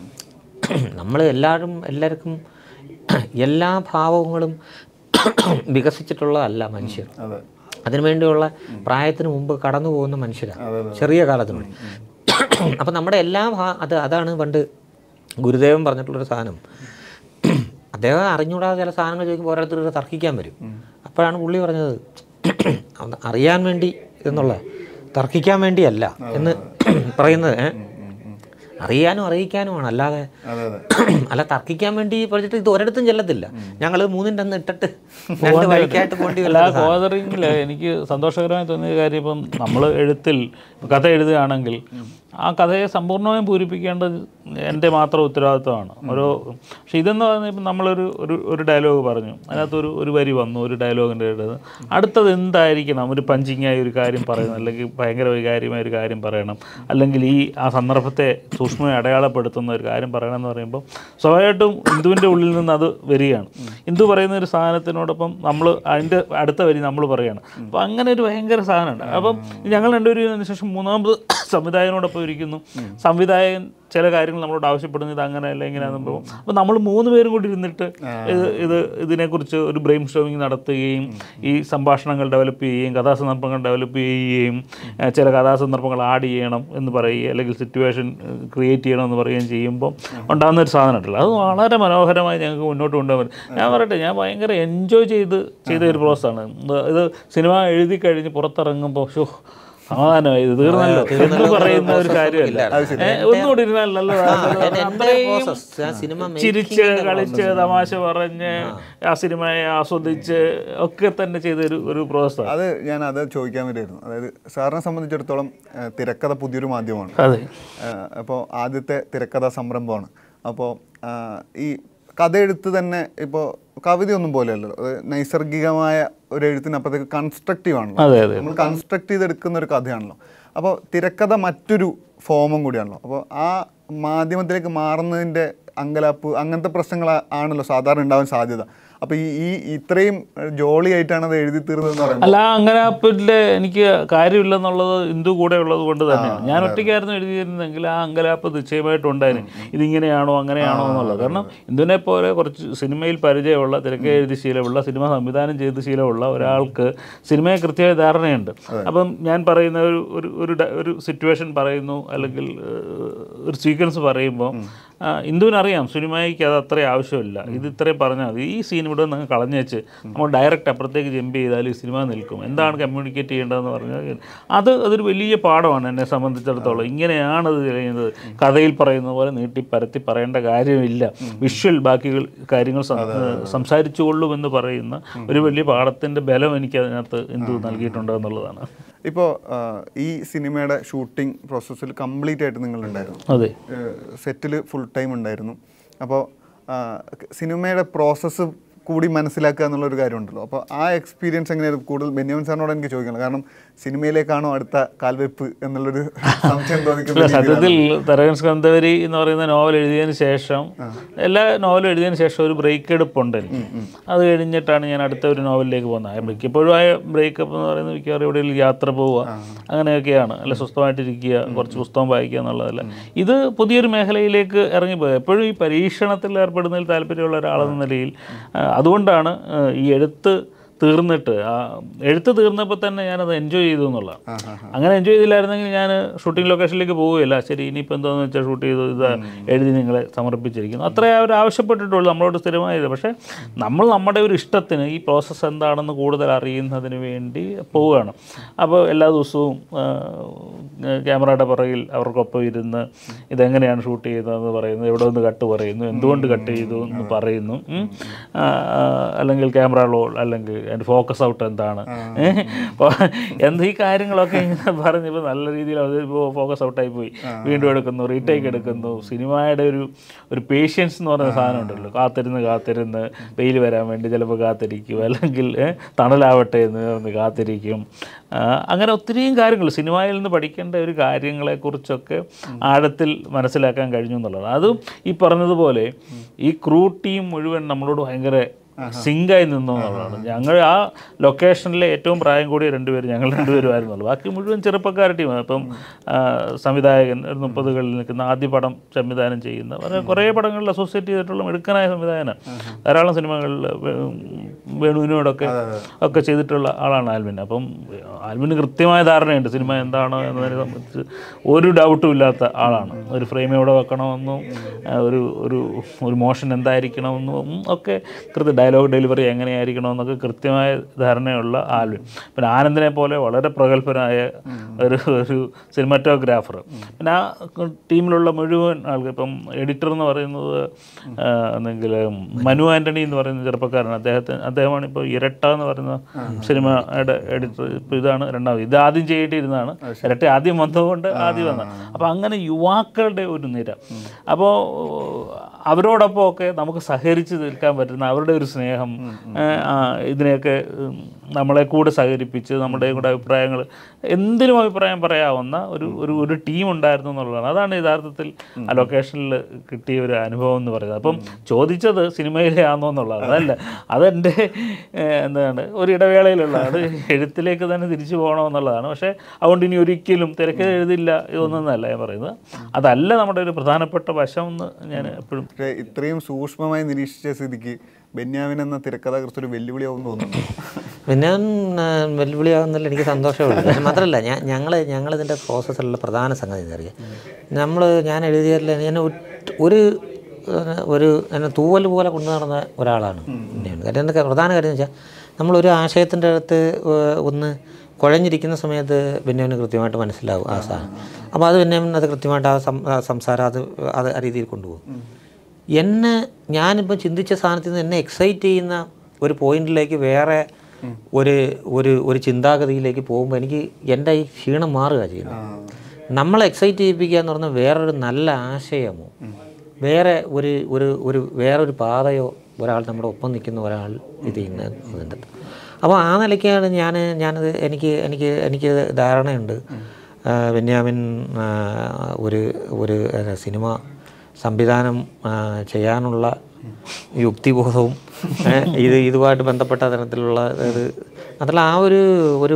നമ്മൾ എല്ലാവരും എല്ലാവർക്കും എല്ലാ ഭാവങ്ങളും വികസിച്ചിട്ടുള്ളതല്ല മനുഷ്യർ അതെ അതിനുവേണ്ടിയുള്ള പ്രായത്തിന് മുമ്പ് കടന്നു പോകുന്ന മനുഷ്യരാണ് ചെറിയ കാലത്തിനുള്ളിൽ അപ്പം നമ്മുടെ എല്ലാ ഭാ അത് അതാണ് പണ്ട് ഗുരുദേവൻ പറഞ്ഞിട്ടുള്ളൊരു സാധനം അദ്ദേഹം അറിഞ്ഞൂടാതെ ചില സാധനങ്ങൾ ചോദിക്കുമ്പോൾ ഓരോരുത്തർ തർക്കിക്കാൻ വരും അപ്പോഴാണ് പുള്ളി പറഞ്ഞത് അത് അറിയാൻ വേണ്ടി എന്നുള്ള തർക്കിക്കാൻ വേണ്ടിയല്ല എന്ന് പറയുന്നത് ഏ? അറിയാനും അറിയിക്കാനുമാണ് അല്ലാതെ അതെ അതെ അല്ല തർക്കിക്കാൻ വേണ്ടി പറഞ്ഞിട്ട് ഇത് ഒരിടത്തും ചെല്ലത്തില്ല ഞങ്ങൾ മൂന്നിൻ്റെ അന്ന് ഇട്ടിട്ട് രണ്ട് വഴിക്കായിട്ട് പോണ്ടി അല്ല കോതറിങ്ങിൽ എനിക്ക് സന്തോഷകരമായി തോന്നിയ കാര്യം ഇപ്പം നമ്മൾ എഴുത്തിൽ കഥ എഴുതുകയാണെങ്കിൽ ആ കഥയെ സമ്പൂർണ്ണമായും പൂരിപ്പിക്കേണ്ടത് എൻ്റെ മാത്രം ഉത്തരവാദിത്വമാണ് ഓരോ പക്ഷെ ഇതെന്ന് പറഞ്ഞാൽ ഇപ്പം നമ്മളൊരു ഒരു ഒരു ഡയലോഗ് പറഞ്ഞു അതിനകത്തൊരു ഒരു വരി വന്നു ഒരു ഡയലോഗിൻ്റെ ഇടത് അടുത്തത് എന്തായിരിക്കണം ഒരു പഞ്ചിങ്ങായ ഒരു കാര്യം പറയണം അല്ലെങ്കിൽ ഭയങ്കര വികാര്യമായ ഒരു കാര്യം പറയണം അല്ലെങ്കിൽ ഈ ആ സന്ദർഭത്തെ സൂക്ഷ്മമായി അടയാളപ്പെടുത്തുന്ന ഒരു കാര്യം പറയണം എന്ന് പറയുമ്പോൾ സ്വാഭാവികമായിട്ടും ഹിന്ദുവിൻ്റെ ഉള്ളിൽ നിന്ന് അത് വരികയാണ് ഹിന്ദു പറയുന്ന ഒരു സാധനത്തിനോടൊപ്പം നമ്മൾ അതിൻ്റെ അടുത്ത വരി നമ്മൾ പറയുകയാണ് അപ്പോൾ അങ്ങനെ ഒരു ഭയങ്കര സാധനമുണ്ട് അപ്പം ഞങ്ങൾ രണ്ടുപേരും ഇതിന് ശേഷം മൂന്നാമത് സംവിധായകനോടൊപ്പം ഇരിക്കുന്നു സംവിധായകൻ ചില കാര്യങ്ങൾ നമ്മളോട് ആവശ്യപ്പെടുന്നത് ഇത് അങ്ങനെയല്ല ഇങ്ങനെയാണെന്ന് പോകും അപ്പോൾ നമ്മൾ മൂന്ന് പേരും കൂടി ഇരുന്നിട്ട് ഇത് ഇത് ഇതിനെക്കുറിച്ച് ഒരു ബ്രെയിൻ സ്റ്റോമിങ് നടത്തുകയും ഈ സംഭാഷണങ്ങൾ ഡെവലപ്പ് ചെയ്യുകയും കഥാസന്ദർഭങ്ങൾ ഡെവലപ്പ് ചെയ്യുകയും ഏഹ് ചില കഥാസന്ദർഭങ്ങൾ ആഡ് ചെയ്യണം എന്ന് പറയുകയും അല്ലെങ്കിൽ സിറ്റുവേഷൻ ക്രിയേറ്റ് ചെയ്യണം എന്ന് പറയുകയും ചെയ്യുമ്പോൾ ഉണ്ടാകുന്ന ഒരു സാധനം ഉണ്ടല്ലോ അത് വളരെ മനോഹരമായി ഞങ്ങൾക്ക് മുന്നോട്ട് കൊണ്ടുപോകാൻ പറ്റും ഞാൻ പറയട്ടെ ഞാൻ ഭയങ്കര എൻജോയ് ചെയ്ത് ചെയ്ത ഒരു പ്രോസസ്സാണ് ഇത് സിനിമ എഴുതി കഴിഞ്ഞ് പുറത്തിറങ്ങുമ്പോൾ ഷോ സമാധാനമായി ഇത് തീർന്നല്ലോ എന്ന് പറയുന്ന ഒരു കാര്യമല്ല ഏഹ് ഒന്നുകൂടി ഇരുന്നാൽ നല്ലതാണ് അത്രയും സിനിമ ചിരിച്ച് കളിച്ച് തമാശ പറഞ്ഞ് ആ സിനിമയെ ആസ്വദിച്ച് ഒക്കെ തന്നെ ചെയ്ത ഒരു ഒരു പ്രോസസ്സാണ് അത് ഞാൻ അത് ചോദിക്കാൻ വേണ്ടിയായിരുന്നു അതായത് സാറിനെ സംബന്ധിച്ചിടത്തോളം ഏഹ്, തിരക്കഥ പുതിയൊരു മാധ്യമമാണ് അതെ അപ്പോൾ ആദ്യത്തെ തിരക്കഥാ സംരംഭമാണ് അപ്പോൾ ഈ കഥ എഴുത്ത് തന്നെ ഇപ്പോൾ കവിതയൊന്നും പോലെയല്ലോ അത് നൈസർഗികമായ ഒരു എഴുത്തിനപ്പുറത്തേക്ക് കൺസ്ട്രക്റ്റീവ് ആണല്ലോ അതെ അതെ നമ്മൾ കൺസ്ട്രക്ട് ചെയ്തെടുക്കുന്ന ഒരു കഥയാണല്ലോ അപ്പോൾ തിരക്കഥ മറ്റൊരു ഫോമും കൂടിയാണല്ലോ അപ്പോൾ ആ മാധ്യമത്തിലേക്ക് മാറുന്നതിൻ്റെ അങ്കലാപ്പ് അങ്ങനത്തെ പ്രശ്നങ്ങൾ ആണല്ലോ സാധാരണ ഉണ്ടാവാൻ സാധ്യത അപ്പോൾ ഈ ഈ ഇത്രയും ജോളി ആയിട്ടാണ് അത് എഴുതി തീർന്നതെന്ന് പറയുമ്പോൾ അല്ല അങ്ങനെ പിന്നെ എനിക്ക് കാര്യമില്ലെന്നുള്ളത് ഹിന്ദു കൂടെ ഉള്ളത് കൊണ്ട് തന്നെയാണ് ഞാൻ ഒറ്റയ്ക്കായിരുന്നു എഴുതിയിരുന്നെങ്കിൽ ആ അങ്കലാപ്പ് നിശ്ചയമായിട്ടും ഉണ്ടായിരുന്നു ഇതിങ്ങനെയാണോ അങ്ങനെയാണോ എന്നുള്ളത് കാരണം ഹിന്ദുവിനെ പോലെ കുറച്ച് സിനിമയിൽ പരിചയമുള്ള തിരക്ക് എഴുതി ശീലമുള്ള സിനിമ സംവിധാനം ചെയ്ത് ശീലമുള്ള ഒരാൾക്ക് സിനിമയെ കൃത്യമായ ധാരണയുണ്ട് അപ്പം ഞാൻ പറയുന്ന ഒരു ഒരു ഒരു ഡ- ഒരു സിറ്റുവേഷൻ പറയുന്നു അല്ലെങ്കിൽ ഏഹ്, ഒരു സീക്വൻസ് പറയുമ്പോൾ ആ, ഇന്ദുവിനറിയാം സിനിമയ്ക്ക് അത് അത്രയും ആവശ്യമില്ല ഇത് ഇത്രയും പറഞ്ഞാൽ മതി ഈ സീൻ ഇവിടെ നിന്ന് കളഞ്ഞു വെച്ച് നമ്മൾ ഡയറക്റ്റ് അപ്പുറത്തേക്ക് ജമ്പ് ചെയ്താൽ ഈ സിനിമ നിൽക്കും എന്താണ് കമ്മ്യൂണിക്കേറ്റ് ചെയ്യേണ്ടതെന്ന് പറഞ്ഞാൽ അത് അതൊരു വലിയ പാഠമാണ് എന്നെ സംബന്ധിച്ചിടത്തോളം ഇങ്ങനെയാണ് അത് ചെയ്യുന്നത് കഥയിൽ പറയുന്ന പോലെ നീട്ടി പരത്തി പറയേണ്ട കാര്യമില്ല വിഷ്വൽ ബാക്കി കാര്യങ്ങൾ സം- സംസാരിച്ചു കൊള്ളുമെന്ന് പറയുന്ന ഒരു വലിയ പാഠത്തിൻ്റെ ബലം എനിക്ക് അതിനകത്ത് എന്ത് നൽകിയിട്ടുണ്ട് എന്നുള്ളതാണ് ഇപ്പോൾ ഈ സിനിമയുടെ ഷൂട്ടിംഗ് പ്രോസസ്സിൽ കംപ്ലീറ്റ് ആയിട്ട് നിങ്ങളുണ്ടായിരുന്നു അതെ സെറ്റിൽ ഫുൾ ടൈം ഉണ്ടായിരുന്നു അപ്പോൾ സിനിമയുടെ പ്രോസസ്സ് കൂടി മനസ്സിലാക്കുക എന്നുള്ളൊരു കാര്യമുണ്ടല്ലോ അപ്പോൾ ആ എക്സ്പീരിയൻസ് എങ്ങനെയായിരുന്നു കൂടുതൽ ബെന്യാമിൻ സാറിനോട് എനിക്ക് ചോദിക്കണം കാരണം സിനിമയിലേക്കാണോ അടുത്ത കാൽവെപ്പ് എന്നുള്ളൊരു സംശയം അല്ല തോന്നിക്കുന്ന സത്യത്തിൽ തരകൻ സ്കന്ധവരി എന്ന് പറയുന്ന നോവൽ എഴുതിയതിന് ശേഷം എല്ലാ നോവലും എഴുതിയതിന് ശേഷം ഒരു ബ്രേക്ക് എടുപ്പുണ്ട് എനിക്ക് അത് കഴിഞ്ഞിട്ടാണ് ഞാൻ അടുത്ത ഒരു നോവലിലേക്ക് പോകുന്നത് മിക്കപ്പോഴും ആയ ബ്രേക്കപ്പ് എന്ന് പറയുന്നത് മിക്കവാറും എവിടെയെങ്കിലും യാത്ര പോവുക അങ്ങനെയൊക്കെയാണ് അല്ല സ്വസ്ഥമായിട്ടിരിക്കുക കുറച്ച് പുസ്തകം വായിക്കുക എന്നുള്ളതല്ല ഇത് പുതിയൊരു മേഖലയിലേക്ക് ഇറങ്ങിപ്പോയത് എപ്പോഴും ഈ പരീക്ഷണത്തിൽ ഏർപ്പെടുന്നതിൽ താല്പര്യമുള്ള ഒരാളെന്ന നിലയിൽ ആ, അതുകൊണ്ടാണ് ആ, ഈ എഴുത്ത് തീർന്നിട്ട് ആ എഴുത്ത് തീർന്നപ്പോൾ തന്നെ ഞാനത് എൻജോയ് ചെയ്തു എന്നുള്ളതാണ് അങ്ങനെ എൻജോയ് ചെയ്തില്ലായിരുന്നെങ്കിൽ ഞാൻ ഷൂട്ടിംഗ് ലൊക്കേഷനിലേക്ക് പോവുകയില്ല ശരി ഇനിയിപ്പോൾ എന്താണെന്ന് വെച്ചാൽ ഷൂട്ട് ചെയ്തു ഇത് എഴുതി നിങ്ങളെ സമർപ്പിച്ചിരിക്കുന്നു അത്രേ അവർ ആവശ്യപ്പെട്ടിട്ടുള്ളൂ നമ്മളോട് സ്ഥിരമായത് പക്ഷേ നമ്മൾ നമ്മുടെ ഒരു ഇഷ്ടത്തിന് ഈ പ്രോസസ്സ് എന്താണെന്ന് കൂടുതൽ അറിയുന്നതിന് വേണ്ടി പോവുകയാണ് അപ്പോൾ എല്ലാ ദിവസവും ആ, ക്യാമറയുടെ പുറകിൽ അവർക്കൊപ്പം ഇരുന്ന് ഇതെങ്ങനെയാണ് ഷൂട്ട് ചെയ്തതെന്ന് പറയുന്നു എവിടെ നിന്ന് കട്ട് പറയുന്നു എന്തുകൊണ്ട് കട്ട് ചെയ്തു എന്ന് പറയുന്നു ഉം. ആ, ആ, അല്ലെങ്കിൽ ക്യാമറ റോൾ അല്ലെങ്കിൽ അതിൻ്റെ ഫോക്കസ് ഔട്ട് എന്താണ് ഏഹ്? അപ്പോൾ എന്ത് ഈ കാര്യങ്ങളൊക്കെ ഇങ്ങനെ പറഞ്ഞപ്പോൾ നല്ല രീതിയിൽ അത് ഇപ്പോൾ ഫോക്കസ് ഔട്ടായി പോയി വീണ്ടും എടുക്കുന്നു റീടേക്ക് എടുക്കുന്നു സിനിമയുടെ ഒരു ഒരു പേഷ്യൻസ് എന്ന് പറയുന്ന സാധനം ഉണ്ടല്ലോ കാത്തിരുന്ന് കാത്തിരുന്ന് വെയിൽ വരാൻ വേണ്ടി ചിലപ്പോൾ കാത്തിരിക്കും അല്ലെങ്കിൽ ഏഹ്, തണലാവട്ടെ എന്ന് പറഞ്ഞ് കാത്തിരിക്കും ആ, അങ്ങനെ ഒത്തിരിയും കാര്യങ്ങൾ സിനിമയിൽ നിന്ന് പഠിക്കേണ്ട ഒരു കാര്യങ്ങളെക്കുറിച്ചൊക്കെ ആഴത്തിൽ മനസ്സിലാക്കാൻ കഴിഞ്ഞു എന്നുള്ളതാണ് അതും ഈ പറഞ്ഞതുപോലെ ഈ ക്രൂ ടീം മുഴുവൻ നമ്മളോട് ഭയങ്കര സിങ്കായി നിന്നു എന്നുള്ളതാണ് ഞങ്ങൾ ആ ലൊക്കേഷനിലെ ഏറ്റവും പ്രായം കൂടിയ രണ്ടുപേരും ഞങ്ങൾ രണ്ടുപേരുമായിരുന്നുള്ളൂ ബാക്കി മുഴുവൻ ചെറുപ്പക്കാരുടെ ടീമാണ് ഇപ്പം ആ, സംവിധായകൻ ഒരു മുപ്പതുകളിൽ നിൽക്കുന്ന ആദ്യ പടം സംവിധാനം ചെയ്യുന്ന വളരെ കുറേ പടങ്ങളിൽ അസോസിയേറ്റ് ചെയ്തിട്ടുള്ള മിടുക്കനായ സംവിധായകനാണ് ധാരാളം സിനിമകളിൽ വേ- വേണുവിനോടൊക്കെ ഒക്കെ ചെയ്തിട്ടുള്ള ആളാണ് ആൽവിൻ അപ്പം ആൽവിന് കൃത്യമായ ധാരണയുണ്ട് സിനിമ എന്താണ് എന്നതിനെ സംബന്ധിച്ച് ഒരു ഡൗട്ടും ഇല്ലാത്ത ആളാണ് ഒരു ഫ്രെയിം എവിടെ വെക്കണമെന്നും ആ, ഒരു ഒരു ഒരു മോഷൻ എന്തായിരിക്കണമെന്നും ഒക്കെ കൃത്യ ഡയലോഗ് ഡെലിവറി എങ്ങനെയായിരിക്കണമെന്നൊക്കെ കൃത്യമായ ധാരണയുള്ള ആൽവിൻ പിന്നെ ആനന്ദിനെ പോലെ വളരെ പ്രഗത്ഭനായ ഒരു ഒരു സിനിമാറ്റോഗ്രാഫർ പിന്നെ ആ ടീമിലുള്ള മുഴുവൻ ആൾക്ക് ഇപ്പം എഡിറ്റർ എന്ന് പറയുന്നത് ആ, എന്നെങ്കിൽ മനു ആൻ്റണി എന്ന് പറയുന്ന ചെറുപ്പക്കാരൻ അദ്ദേഹത്തിന് അദ്ദേഹമാണ് ഇപ്പോൾ ഇരട്ട എന്ന് പറയുന്ന സിനിമയുടെ എഡിറ്റർ ഇപ്പോൾ ഇതാണ് രണ്ടാമത് ഇത് ആദ്യം ചെയ്യേണ്ടിയിരുന്നതാണ് ഇരട്ട ആദ്യം വന്നതുകൊണ്ട് ആദ്യം വന്ന അപ്പോൾ അങ്ങനെ യുവാക്കളുടെ ഒരു നിര അപ്പോൾ അവരോടൊപ്പം ഒക്കെ നമുക്ക് സഹകരിച്ച് നിൽക്കാൻ പറ്റുന്ന അവരുടെ ഒരു സ്നേഹം ഏ, ആ, ഇതിനെയൊക്കെ ഉം, നമ്മളെ കൂടെ സഹകരിപ്പിച്ച് നമ്മുടെ കൂടെ അഭിപ്രായങ്ങൾ എന്തിനും അഭിപ്രായം പറയാവുന്ന ഒരു ഒരു ഒരു ടീം ഉണ്ടായിരുന്നു എന്നുള്ളതാണ് അതാണ് യഥാർത്ഥത്തിൽ ആ ലൊക്കേഷനിൽ കിട്ടിയ ഒരു അനുഭവം എന്ന് പറയുന്നത് അപ്പം ചോദിച്ചത് സിനിമയിലെ ആണോ എന്നുള്ളത് അതല്ല അതെൻ്റെ ഏ, എന്താണ് ഒരു ഇടവേളയിലുള്ള അത് എഴുത്തിലേക്ക് തന്നെ തിരിച്ചു പോകണമെന്നുള്ളതാണ് പക്ഷേ അതുകൊണ്ട് ഇനി ഒരിക്കലും തിരക്ക് എഴുതില്ല ഇതൊന്നല്ല ഞാൻ പറയുന്നത് അതല്ല നമ്മുടെ ഒരു പ്രധാനപ്പെട്ട വശം എന്ന് ഞാൻ എപ്പോഴും പക്ഷേ ഇത്രയും സൂക്ഷ്മമായി നിരീക്ഷിച്ച സ്ഥിതിക്ക് ബെന്യാമിൻ എന്ന തിരക്കഥാകൃത്ത് ഒരു വെല്ലുവിളിയാവും തോന്നുന്നു പിന്നെ ഞാൻ ആ, വെല്ലുവിളിയാകുന്നതിൽ എനിക്ക് സന്തോഷമുണ്ട് പക്ഷെ മാത്രമല്ല ഞാൻ ഞങ്ങൾ ഞങ്ങളിതിൻ്റെ പ്രോസസ്സിലുള്ള പ്രധാന സംഗതി എന്താ അറിയാം നമ്മൾ ഞാൻ എഴുതിയതിൽ ഞാൻ ഒറ്റ- ഒരു ഏഹ്, ഒരു എന്നെ തൂവൽ പോലെ കൊണ്ടു നടന്ന ഒരാളാണ് ബെന്യാമിൻ. കാര്യം എൻ്റെ പ്രധാന കാര്യം എന്ന് വെച്ചാൽ നമ്മളൊരു ആശയത്തിൻ്റെ അടുത്ത് ഏഹ്, ഒന്ന് കുഴഞ്ഞിരിക്കുന്ന സമയത്ത് ബെന്യാമിന് കൃത്യമായിട്ട് മനസ്സിലാവും ആ സാധനം അപ്പോൾ അത് ബെന്യാമിൻ അത് കൃത്യമായിട്ട് ആ സം- ആ സംസാരം അത് അത് ആ രീതിയിൽ കൊണ്ടുപോകും എന്നെ ഞാനിപ്പോൾ ചിന്തിച്ച സാധനത്തിൽ നിന്ന് എന്നെ എക്സൈറ്റ് ചെയ്യുന്ന ഒരു പോയിന്റിലേക്ക് വേറെ ഒരു ഒരു ഒരു ചിന്താഗതിയിലേക്ക് പോകുമ്പോൾ എനിക്ക് എൻ്റെ ഈ ക്ഷീണം മാറുക ചെയ്യുന്നത് നമ്മളെ എക്സൈറ്റ് ചെയ്യിപ്പിക്കുക എന്ന് പറഞ്ഞാൽ വേറൊരു നല്ല ആശയമോ വേറെ ഒരു ഒരു ഒരു വേറൊരു പാതയോ ഒരാൾ നമ്മുടെ ഒപ്പം നിൽക്കുന്ന ഒരാൾ ഇത് ചെയ്യുന്ന ഇതിൻ്റെ അപ്പോൾ ആ നിലയ്ക്കാണ് ഞാൻ ഞാനത് എനിക്ക് എനിക്ക് എനിക്ക് ധാരണയുണ്ട് ആ, ബെന്യാമിൻ ആ, ഒരു ഒരു ഏ, സിനിമ സംവിധാനം ആ, ചെയ്യാനുള്ള യുക്തിബോധവും ഏ, ഇത് ഇതുമായിട്ട് ബന്ധപ്പെട്ട തരത്തിലുള്ള ഇത് മാത്രമല്ല ആ ഒരു ഒരു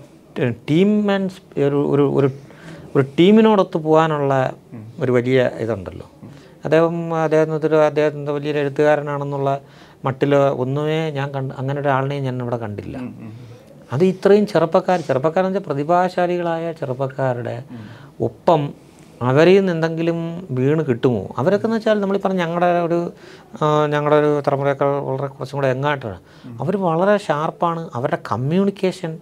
ടീം ആൻഡ് ഒരു ഒരു ഒരു ഒരു ടീമിനോടൊത്ത് പോകാനുള്ള ഒരു വലിയ ഇതുണ്ടല്ലോ അദ്ദേഹം അദ്ദേഹത്തിന് അദ്ദേഹത്തിൻ്റെ വലിയൊരു എഴുത്തുകാരനാണെന്നുള്ള മട്ടിൽ ഒന്നുമേ ഞാൻ കണ്ട് അങ്ങനെ ഒരാളിനെയും ഞാൻ ഇവിടെ കണ്ടില്ല അത് ഇത്രയും ചെറുപ്പക്കാർ ചെറുപ്പക്കാരെന്ന് വെച്ചാൽ പ്രതിഭാശാലികളായ ചെറുപ്പക്കാരുടെ ഒപ്പം അവരിൽ നിന്ന് എന്തെങ്കിലും വീണ് കിട്ടുമോ അവരൊക്കെ എന്ന് വെച്ചാൽ നമ്മൾ പറഞ്ഞ ഞങ്ങളുടെ ഒരു ആ, ഞങ്ങളുടെ ഒരു തലമുറയേക്കാൾ വളരെ കുറച്ചും കൂടെ എങ്ങാട്ടാണ് അവർ വളരെ ഷാർപ്പാണ് അവരുടെ കമ്മ്യൂണിക്കേഷൻ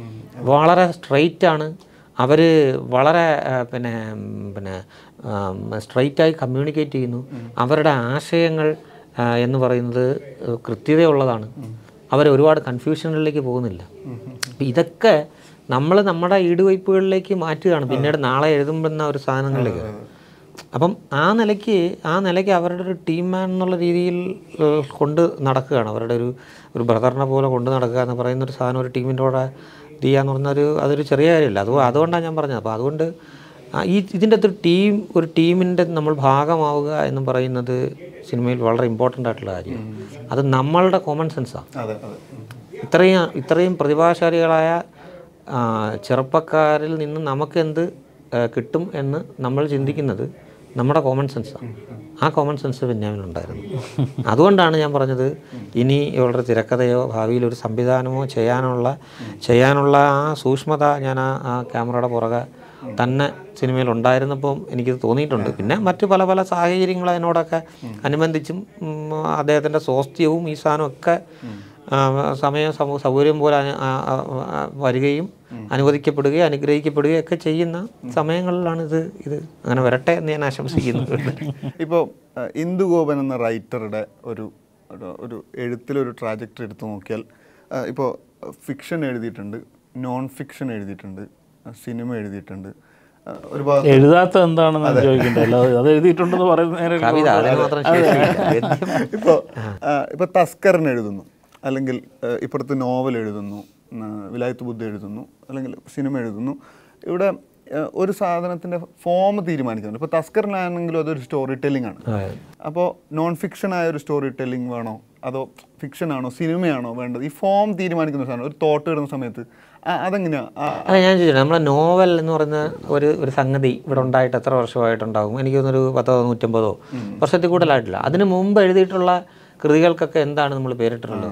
വളരെ സ്ട്രെയിറ്റ് ആണ് അവർ വളരെ ആ, പിന്നെ ഉം, പിന്നെ സ്ട്രെയിറ്റായി കമ്മ്യൂണിക്കേറ്റ് ചെയ്യുന്നു അവരുടെ ആശയങ്ങൾ ആ, എന്ന് പറയുന്നത് ഏഹ്, കൃത്യതയുള്ളതാണ് അവർ ഒരുപാട് കൺഫ്യൂഷനുകളിലേക്ക് പോകുന്നില്ല അപ്പം ഇതൊക്കെ നമ്മൾ നമ്മുടെ ഈടുവയ്പ്പുകളിലേക്ക് മാറ്റുകയാണ് പിന്നീട് നാളെ എഴുതുമ്പോഴുന്ന ഒരു സാധനങ്ങളിലേക്ക് അപ്പം ആ നിലയ്ക്ക് ആ നിലയ്ക്ക് അവരുടെ ഒരു ടീം മാൻ എന്നുള്ള രീതിയിൽ ഏഹ്, കൊണ്ട് നടക്കുകയാണ് അവരുടെ ഒരു ഒരു ബ്രദറിനെ പോലെ കൊണ്ട് നടക്കുക എന്ന് പറയുന്ന ഒരു സാധനം ഒരു ടീമിൻ്റെ കൂടെ ഇത് ചെയ്യാന്ന് പറഞ്ഞൊരു അതൊരു ചെറിയ കാര്യമല്ല അത് അതുകൊണ്ടാണ് ഞാൻ പറഞ്ഞത് അപ്പോൾ അതുകൊണ്ട് ആ ഈ ഇതിൻ്റെ അകത്തൊരു ടീം ഒരു ടീമിൻ്റെ നമ്മൾ ഭാഗമാവുക എന്ന് പറയുന്നത് സിനിമയിൽ വളരെ ഇമ്പോർട്ടൻ്റ് ആയിട്ടുള്ള കാര്യമാണ് അത് നമ്മളുടെ കോമൺ സെൻസാണ് അതെ അതെ ഉം. ഇത്രയും ഇത്രയും പ്രതിഭാശാലികളായ ആ, ചെറുപ്പക്കാരിൽ നിന്ന് നമുക്ക് എന്ത് ആ, കിട്ടും എന്ന് നമ്മൾ ചിന്തിക്കുന്നത് നമ്മുടെ കോമൺ സെൻസാണ് ആ കോമൺ സെൻസ് ബെന്യാമിനുണ്ടായിരുന്നു അതുകൊണ്ടാണ് ഞാൻ പറഞ്ഞത് ഇനി ഇവളുടെ തിരക്കഥയോ ഭാവിയിൽ ഒരു സംവിധാനമോ ചെയ്യാനുള്ള ചെയ്യാനുള്ള ആ സൂക്ഷ്മത ഞാൻ ആ ആ ക്യാമറയുടെ പുറകെ തന്നെ സിനിമയിൽ ഉണ്ടായിരുന്നപ്പം എനിക്കിത് തോന്നിയിട്ടുണ്ട് പിന്നെ മറ്റു പല പല സാഹചര്യങ്ങൾ അതിനോടൊക്കെ അനുബന്ധിച്ചും ഉം, അദ്ദേഹത്തിൻ്റെ സ്വാസ്ഥ്യവും ഈ സാധനമൊക്കെ ആ, സമയം സമൂ സൗകര്യം പോലെ അനു- ആ, ആ, ആ, വരികയും അനുവദിക്കപ്പെടുകയും അനുഗ്രഹിക്കപ്പെടുകയും ഒക്കെ ചെയ്യുന്ന സമയങ്ങളിലാണ് ഇത് ഇത് അങ്ങനെ വരട്ടെ എന്ന് ഞാൻ ആശംസിക്കുന്നു ഇപ്പോൾ ഇന്ദുഗോപൻ എന്ന റൈറ്ററുടെ ഒരു ഒരു- ഒരു എഴുത്തിലൊരു ട്രാജക്ടറി എടുത്തു നോക്കിയാൽ ഇപ്പോൾ ഫിക്ഷൻ എഴുതിയിട്ടുണ്ട് നോൺ ഫിക്ഷൻ എഴുതിയിട്ടുണ്ട് സിനിമ എഴുതിയിട്ടുണ്ട് ആ, ഒരുപാട് എഴുതാത്ത എന്താണെന്ന് ഞാൻ ചോദിക്കണ്ടേ അല്ലാതെ അത് എഴുതിയിട്ടുണ്ടെന്ന് പറയുന്ന നേരെ ഒരു കവിത അതിന് മാത്രം ശേഷിയില്ല. ഇപ്പോൾ ഇപ്പോൾ തസ്കരൻ എഴുതുന്നു അല്ലെങ്കിൽ ആ, ഇപ്പുറത്ത് നോവൽ എഴുതുന്നു ആ, വിലായത്ത് ബുദ്ധ എഴുതുന്നു അല്ലെങ്കിൽ സിനിമ എഴുതുന്നു ഇവിടെ ആ, ഒരു സാധനത്തിൻ്റെ ഫോം തീരുമാനിക്കുന്നുണ്ട് ഇപ്പോൾ തസ്കറിനാണെങ്കിലും അതൊരു സ്റ്റോറി ടെല്ലിംഗ് ആണ് അതെ. അപ്പോൾ നോൺ ഫിക്ഷൻ ആയ ഒരു സ്റ്റോറി ടെല്ലിംഗ് വേണോ അതോ ഫിക്ഷൻ ആണോ സിനിമയാണോ വേണ്ടത് ഈ ഫോം തീരുമാനിക്കുന്ന സാധനം ഒരു തോട്ട് ഇടുന്ന സമയത്ത് ആ- അതെങ്ങനെയാ ആ, അല്ല ഞാൻ ചോദിച്ചു നമ്മളെ നോവൽ എന്ന് പറയുന്ന ഒരു ഒരു സംഗതി ഇവിടെ ഉണ്ടായിട്ട് എത്ര വർഷമായിട്ടുണ്ടാകും എനിക്ക് തോന്നുന്നൊരു പത്തോ നൂറ്റമ്പതോ വർഷത്തിൽ കൂടുതലായിട്ടില്ല അതിന് മുമ്പ് എഴുതിയിട്ടുള്ള കൃതികൾക്കൊക്കെ എന്താണ് നമ്മൾ പേരിട്ടിട്ടുള്ളത്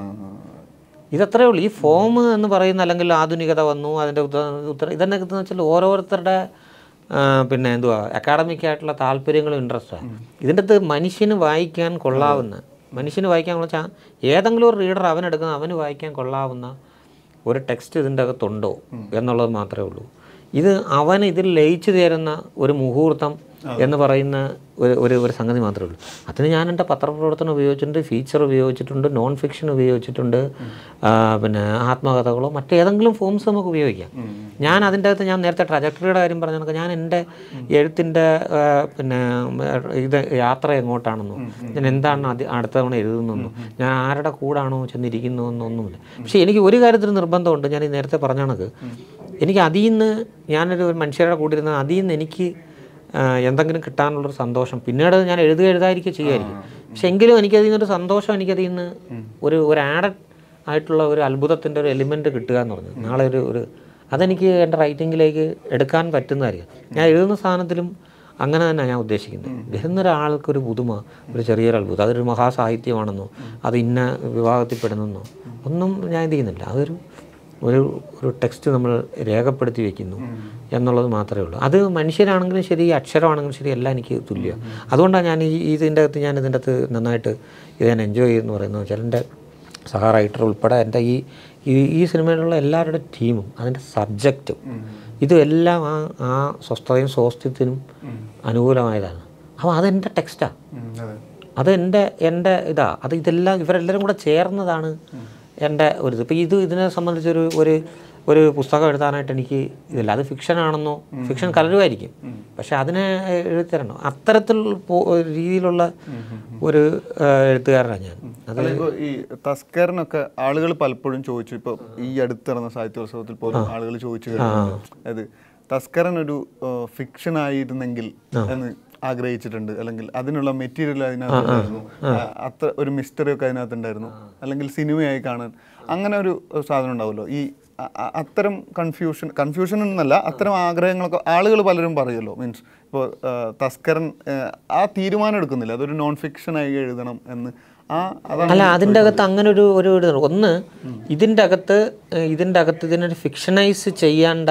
ഇതത്രേ ഉള്ളൂ ഈ ഫോം എന്ന് പറയുന്ന അല്ലെങ്കിൽ ആധുനികത വന്നു അതിൻ്റെ ഉത്തര ഉത്തരം ഇതെന്നെ എന്ന് വെച്ചാൽ ഓരോരുത്തരുടെ ആ, പിന്നെ എന്തുവാ അക്കാഡമിക് ആയിട്ടുള്ള താല്പര്യങ്ങളും ഇൻട്രസ്റ്റാണ് ഇതിൻ്റെ അകത്ത് മനുഷ്യന് വായിക്കാൻ കൊള്ളാവുന്ന മനുഷ്യന് വായിക്കാൻ വെച്ചാൽ ഏതെങ്കിലും ഒരു റീഡർ അവനെടുക്കുന്ന അവന് വായിക്കാൻ കൊള്ളാവുന്ന ഒരു ടെക്സ്റ്റ് ഇതിൻ്റെ അകത്തുണ്ടോ എന്നുള്ളത് മാത്രമേ ഉള്ളൂ ഇത് അവൻ ഇതിൽ ലയിച്ചു ചേരുന്ന ഒരു മുഹൂർത്തം എന്ന് പറയുന്ന ഒരു ഒരു ഒരു സംഗതി മാത്രമേ ഉള്ളൂ അതിന് ഞാൻ എൻ്റെ പത്രപ്രവർത്തനം ഉപയോഗിച്ചിട്ടുണ്ട് ഫീച്ചർ ഉപയോഗിച്ചിട്ടുണ്ട് നോൺ ഫിക്ഷൻ ഉപയോഗിച്ചിട്ടുണ്ട് ആ, പിന്നെ ആത്മകഥകളോ മറ്റേതെങ്കിലും ഫോംസ് നമുക്ക് ഉപയോഗിക്കാം ഞാൻ അതിൻ്റെ അകത്ത് ഞാൻ നേരത്തെ ട്രജക്ടറിയുടെ കാര്യം പറഞ്ഞ കണക്ക് ഞാൻ എൻ്റെ എഴുത്തിൻ്റെ ആ, പിന്നെ ഇത് യാത്ര എങ്ങോട്ടാണെന്നോ ഞാൻ എന്താണ് അതി അടുത്ത തവണ എഴുതുന്നതെന്നോ ഞാൻ ആരുടെ കൂടാണോ ചെന്നിരിക്കുന്നതെന്നൊന്നുമില്ല പക്ഷേ എനിക്ക് ഒരു കാര്യത്തിൽ നിർബന്ധമുണ്ട് ഞാൻ ഈ നേരത്തെ പറഞ്ഞ കണക്ക് എനിക്ക് അതിൽ നിന്ന് ഞാനൊരു മനുഷ്യരുടെ കൂടെ ഇരുന്ന് അതിൽ നിന്ന് എനിക്ക് ആ, എന്തെങ്കിലും കിട്ടാനുള്ളൊരു സന്തോഷം പിന്നീട് ഞാൻ എഴുതുക എഴുതാതിരിക്കുക ചെയ്യുമായിരിക്കും പക്ഷെ എങ്കിലും എനിക്കതിൽ നിന്നൊരു സന്തോഷം എനിക്കതിൽ നിന്ന് ഒരു ഒരു ആഡഡ് ആയിട്ടുള്ള ഒരു അത്ഭുതത്തിൻ്റെ ഒരു എലിമെൻ്റ് കിട്ടുക എന്ന് പറഞ്ഞു നാളെ ഒരു ഒരു അതെനിക്ക് എൻ്റെ റൈറ്റിങ്ങിലേക്ക് എടുക്കാൻ പറ്റുന്നതായിരിക്കും ഞാൻ എഴുതുന്ന സാധനത്തിലും അങ്ങനെ തന്നെ ഞാൻ ഉദ്ദേശിക്കുന്നത് വരുന്ന ഒരാൾക്കൊരു പുതുമ ഒരു ചെറിയൊരു അത്ഭുതം അതൊരു മഹാസാഹിത്യമാണെന്നോ അത് ഇന്ന വിഭാഗത്തിൽപ്പെടുന്നെന്നോ ഒന്നും ഞാൻ ഇത് ചെയ്യുന്നില്ല അതൊരു ഒരു ഒരു ടെക്സ്റ്റ് നമ്മൾ രേഖപ്പെടുത്തി വെക്കുന്നു എന്നുള്ളത് മാത്രമേ ഉള്ളൂ അത് മനുഷ്യരാണെങ്കിലും ശരി അക്ഷരമാണെങ്കിലും ശരി എല്ലാം എനിക്ക് തുല്യമാണ് അതുകൊണ്ടാണ് ഞാൻ ഈ ഇതിൻ്റെ അകത്ത് ഞാൻ ഇതിൻ്റെ അകത്ത് നന്നായിട്ട് ഇത് ഞാൻ എൻജോയ് ചെയ്യുമെന്ന് പറയുന്നത് വെച്ചാൽ എൻ്റെ സഹ റൈറ്റർ ഉൾപ്പെടെ എൻ്റെ ഈ ഈ ഈ സിനിമയിലുള്ള എല്ലാവരുടെ ടീമും അതിൻ്റെ സബ്ജക്റ്റും ഇതും എല്ലാം ആ ആ സ്വസ്ഥതയും സ്വാസ്ഥ്യത്തിനും അനുകൂലമായതാണ് അപ്പോൾ അതെൻ്റെ ടെക്സ്റ്റാണ് ഉം, അതെ അത് എൻ്റെ എൻ്റെ ഇതാ അത് ഇതെല്ലാം ഇവരെല്ലാവരും കൂടെ ചേർന്നതാണ് എൻ്റെ ഒരു ഇത് ഇപ്പോൾ ഇത് ഇതിനെ സംബന്ധിച്ചൊരു ഒരു ഒരു പുസ്തകം എഴുതാനായിട്ട് എനിക്ക് ഇതില്ല അത് ഫിക്ഷൻ ആണെന്നോ ഫിക്ഷൻ കലരുമായിരിക്കും പക്ഷെ അതിനെ എഴുതിത്തരണം അത്തരത്തിൽ പോ- ഒരു രീതിയിലുള്ള ഒരു ആ, എഴുത്തുകാരനാണ് ഞാൻ അത് അല്ല ഇപ്പോൾ ഈ തസ്കറിനൊക്കെ ആളുകൾ പലപ്പോഴും ചോദിച്ചു ഇപ്പോൾ ഈ അടുത്തിറന്ന സാഹിത്യോത്സവത്തിൽ പോലും ആളുകൾ ചോദിച്ചു കഴിഞ്ഞു അതായത് തസ്കരൻ ഒരു ഫിക്ഷൻ ആയിരുന്നെങ്കിൽ എന്ന് ആഗ്രഹിച്ചിട്ടുണ്ട് അല്ലെങ്കിൽ അതിനുള്ള മെറ്റീരിയൽ അതിനകത്തുണ്ടായിരുന്നു ആ, അത്ര ഒരു മിസ്റ്ററി ഒക്കെ അതിനകത്തുണ്ടായിരുന്നു അല്ലെങ്കിൽ സിനിമയായി കാണാൻ അങ്ങനെ ഒരു സാധനം ഉണ്ടാവുമല്ലോ ഈ അ- അ- അത്തരം കൺഫ്യൂഷൻ കൺഫ്യൂഷൻ എന്നല്ല അത്തരം ആഗ്രഹങ്ങളൊക്കെ ആളുകൾ പലരും പറയുമല്ലോ മീൻസ് ഇപ്പോൾ തസ്കരൻ ആ, ആ തീരുമാനം എടുക്കുന്നില്ല അതൊരു നോൺ ഫിക്ഷനായി എഴുതണം എന്ന് ആ അതാണ് അല്ല അതിൻ്റെ അകത്ത് അങ്ങനെ ഒരു ഒരു ഇത് ഒന്ന് ഇതിൻ്റെ അകത്ത് ഏഹ്, ഇതിൻ്റെ അകത്ത് ഇതിനൊരു ഫിക്ഷനൈസ് ചെയ്യേണ്ട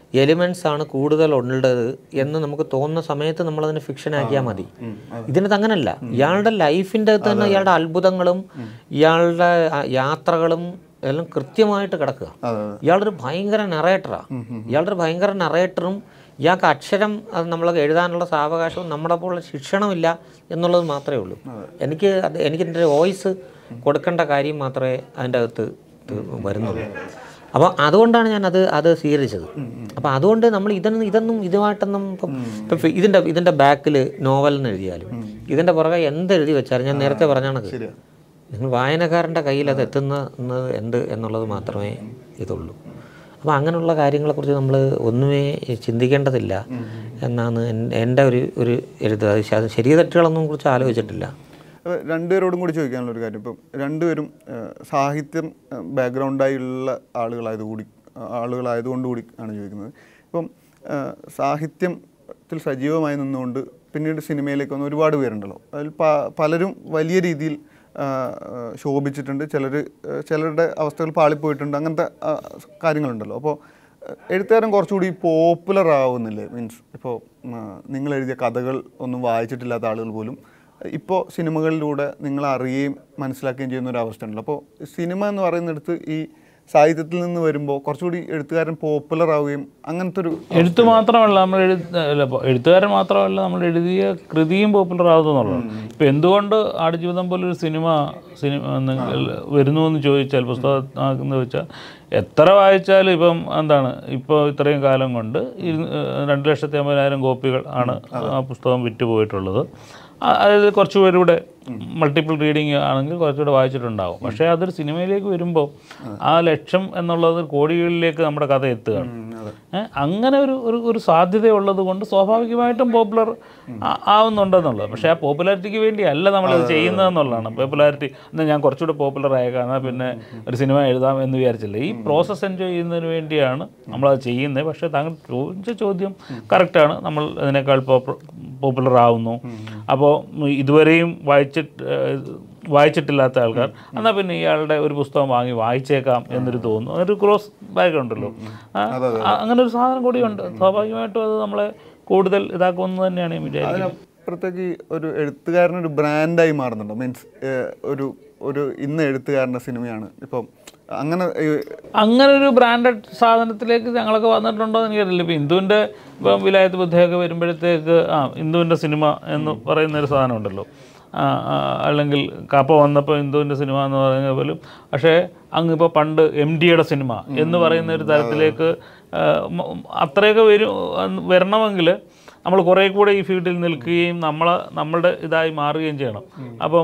എലിമെൻറ്റ്സ് ആണ് കൂടുതൽ ഉള്ളത് എന്ന് നമുക്ക് തോന്നുന്ന സമയത്ത് നമ്മളതിനെ ഫിക്ഷൻ ആക്കിയാൽ മതി ഇതിനകത്ത് അങ്ങനല്ല ഇയാളുടെ ലൈഫിൻ്റെ അകത്ത് തന്നെ ഇയാളുടെ അത്ഭുതങ്ങളും ഇയാളുടെ ആ, യാത്രകളും എല്ലാം കൃത്യമായിട്ട് കിടക്കുക അതെ അതെ ഇയാളൊരു ഭയങ്കര നറേറ്ററാണ് ഇയാളൊരു ഭയങ്കര നറേറ്ററും ഇയാൾക്ക് അക്ഷരം അത് നമ്മൾ എഴുതാനുള്ള സാവകാശവും നമ്മളെ പോലെ ശിക്ഷണമില്ല എന്നുള്ളത് മാത്രമേ ഉള്ളൂ എനിക്ക് അത് എനിക്ക് എൻ്റെ വോയിസ് കൊടുക്കേണ്ട കാര്യം മാത്രമേ അതിൻ്റെ അകത്ത് ഇത് വരുന്നുള്ളൂ അപ്പോൾ അതുകൊണ്ടാണ് ഞാൻ അത് അത് സ്വീകരിച്ചത് അപ്പോൾ അതുകൊണ്ട് നമ്മൾ ഇതൊന്നും ഇതൊന്നും ഇതുമായിട്ടൊന്നും ഇപ്പം ഇപ്പം ഇതിൻ്റെ ഇതിൻ്റെ ബാക്കിൽ നോവൽ എന്ന് എഴുതിയാലും ഇതിൻ്റെ പുറകെ എന്ത് എഴുതി വെച്ചാലും ഞാൻ നേരത്തെ പറഞ്ഞാണത് ശരിയാ നിങ്ങൾ വായനക്കാരൻ്റെ കയ്യിൽ അത് എത്തുന്നത് എന്ത് എന്നുള്ളത് മാത്രമേ ഇതുള്ളൂ അപ്പോൾ അങ്ങനെയുള്ള കാര്യങ്ങളെക്കുറിച്ച് നമ്മൾ ഒന്നുമേ ചിന്തിക്കേണ്ടതില്ല എന്നാണ് എൻ- എൻ്റെ ഒരു ഒരു എഴുത്ത് അത് ശ- അത് ശരിയ തെറ്റുകളൊന്നും കുറിച്ച് ആലോചിച്ചിട്ടില്ല അപ്പോൾ രണ്ടുപേരോടും കൂടി ചോദിക്കാനുള്ള ഒരു കാര്യം ഇപ്പം രണ്ടുപേരും ഏഹ്, സാഹിത്യം ബാക്ക്ഗ്രൗണ്ടായുള്ള ആളുകളായതുകൂടി ആളുകളായതുകൊണ്ട് കൂടി ആണ് ചോദിക്കുന്നത് ഇപ്പം ഏഹ്, സാഹിത്യത്തിൽ സജീവമായി നിന്നുകൊണ്ട് പിന്നീട് സിനിമയിലേക്ക് വന്ന ഒരുപാട് പേരുണ്ടല്ലോ അതിൽ പ- പലരും വലിയ രീതിയിൽ ആ, ആ, ശോഭിച്ചിട്ടുണ്ട് ചിലർ ചിലരുടെ അവസ്ഥകൾ പാളിപ്പോയിട്ടുണ്ട് അങ്ങനത്തെ ആ, കാര്യങ്ങളുണ്ടല്ലോ അപ്പോൾ എഴുത്തുകാരൻ കുറച്ചുകൂടി പോപ്പുലർ ആവുന്നില്ലേ മീൻസ് ഇപ്പോൾ നിങ്ങൾ എഴുതിയ കഥകൾ ഒന്നും വായിച്ചിട്ടില്ലാത്ത ആളുകൾ പോലും ഇപ്പോൾ സിനിമകളിലൂടെ നിങ്ങൾ അറിയുകയും മനസ്സിലാക്കുകയും ചെയ്യുന്ന ഒരു അവസ്ഥ ഉണ്ടല്ലോ അപ്പോൾ സിനിമ എന്ന് പറയുന്നിടത്ത് ഈ സാഹിത്യത്തിൽ നിന്ന് വരുമ്പോൾ കുറച്ചുകൂടി എഴുത്തുകാരൻ പോപ്പുലർ ആവുകയും അങ്ങനത്തെ ഒരു എഴുത്ത് മാത്രമല്ല നമ്മൾ എഴുത്ത് അല്ല ഇപ്പൊ എഴുത്തുകാരൻ മാത്രമല്ല നമ്മൾ എഴുതിയ കൃതിയും പോപ്പുലർ ആകുന്നുള്ളതാണ് ഇപ്പം എന്തുകൊണ്ട് ആടുജീവിതം പോലൊരു സിനിമ സിനിമ നിങ്ങൾ വരുന്നു എന്ന് ചോദിച്ചാൽ പുസ്തകമാക്കുന്ന വെച്ചാൽ എത്ര വായിച്ചാലും ഇപ്പം എന്താണ് ഇപ്പോൾ ഇത്രയും കാലം കൊണ്ട് ഇരു- രണ്ട് ലക്ഷത്തി അമ്പതിനായിരം കോപ്പികൾ ആണ് ആ പുസ്തകം വിറ്റ് പോയിട്ടുള്ളത് ആ- അതായത് കുറച്ച് പേരുടെ മൾട്ടിപ്പിൾ റീഡിങ് ആണെങ്കിൽ കുറച്ചുകൂടെ വായിച്ചിട്ടുണ്ടാവും പക്ഷേ അതൊരു സിനിമയിലേക്ക് വരുമ്പോൾ ആ ലക്ഷം എന്നുള്ളത് കോടികളിലേക്ക് നമ്മുടെ കഥ എത്തുകയാണ് ഏ, അങ്ങനെ ഒരു ഒരു ഒരു സാധ്യതയുള്ളത് കൊണ്ട് സ്വാഭാവികമായിട്ടും പോപ്പുലർ ആവുന്നുണ്ടെന്നുള്ളത് പക്ഷേ ആ പോപ്പുലാരിറ്റിക്ക് വേണ്ടി അല്ല നമ്മളത് ചെയ്യുന്നതെന്നുള്ളതാണ് പോപ്പുലാരിറ്റി എന്നാൽ ഞാൻ കുറച്ചുകൂടെ പോപ്പുലർ ആയേക്കാം എന്നാൽ പിന്നെ ഒരു സിനിമ എഴുതാം എന്ന് വിചാരിച്ചില്ല ഈ പ്രോസസ്സ് എൻജോയ് ചെയ്യുന്നതിന് വേണ്ടിയാണ് നമ്മളത് ചെയ്യുന്നത് പക്ഷേ താങ്കൾ ചോദിച്ച ചോദ്യം കറക്റ്റാണ് നമ്മൾ അതിനേക്കാൾ പോപ്പുലർ ആവുന്നു അപ്പോൾ ഇതുവരെയും വായിച്ചിട്ട് ഏഹ്, വായിച്ചിട്ടില്ലാത്ത ആൾക്കാർ എന്നാൽ പിന്നെ ഇയാളുടെ ഒരു പുസ്തകം വാങ്ങി വായിച്ചേക്കാം എന്നൊരു തോന്നുന്നു അതൊരു ക്രോസ് ബാഗ് ഉണ്ടല്ലോ ആ, ആ, അങ്ങനെ ഒരു സാധനം കൂടിയുണ്ട് സ്വാഭാവികമായിട്ടും അത് നമ്മളെ കൂടുതൽ ഇതാക്കുമെന്ന് തന്നെയാണ് ഞാൻ വിചാരിക്കുന്നത് അതിനപ്പുറത്തേക്ക് ഈ ഒരു എഴുത്തുകാരനൊരു ബ്രാൻഡായി മാറുന്നുണ്ടോ മീൻസ് ഒരു ഒരു ഇന്ന് എഴുത്തുകാരൻ്റെ സിനിമയാണ് ഇപ്പം അങ്ങനെ ഈ- അങ്ങനെ ഒരു ബ്രാൻഡഡ് സാധനത്തിലേക്ക് ഞങ്ങളൊക്കെ വന്നിട്ടുണ്ടോ എന്ന് എനിക്കറിയില്ല ഇപ്പോൾ ഇന്ദുവിൻ്റെ ഇപ്പം വിലായത്ത് ബുദ്ധയൊക്കെ വരുമ്പോഴത്തേക്ക് ആ ഇന്ദുവിൻ്റെ സിനിമ എന്ന് പറയുന്ന ഒരു സാധനം ഉണ്ടല്ലോ ആ, ആ, അല്ലെങ്കിൽ കപ്പ വന്നപ്പോൾ ഇന്ദുവിൻ്റെ സിനിമ എന്ന് പറയുന്ന പോലും പക്ഷേ അങ്ങ് ഇപ്പോൾ പണ്ട് എം ഡിയുടെ സിനിമ എന്ന് പറയുന്ന ഒരു തരത്തിലേക്ക് ആ, മ- അത്രയൊക്കെ വരും വരണമെങ്കിൽ നമ്മൾ കുറേ കൂടെ ഈ ഫീൽഡിൽ നിൽക്കുകയും നമ്മളെ നമ്മളുടെ ഇതായി മാറുകയും ചെയ്യണം അപ്പം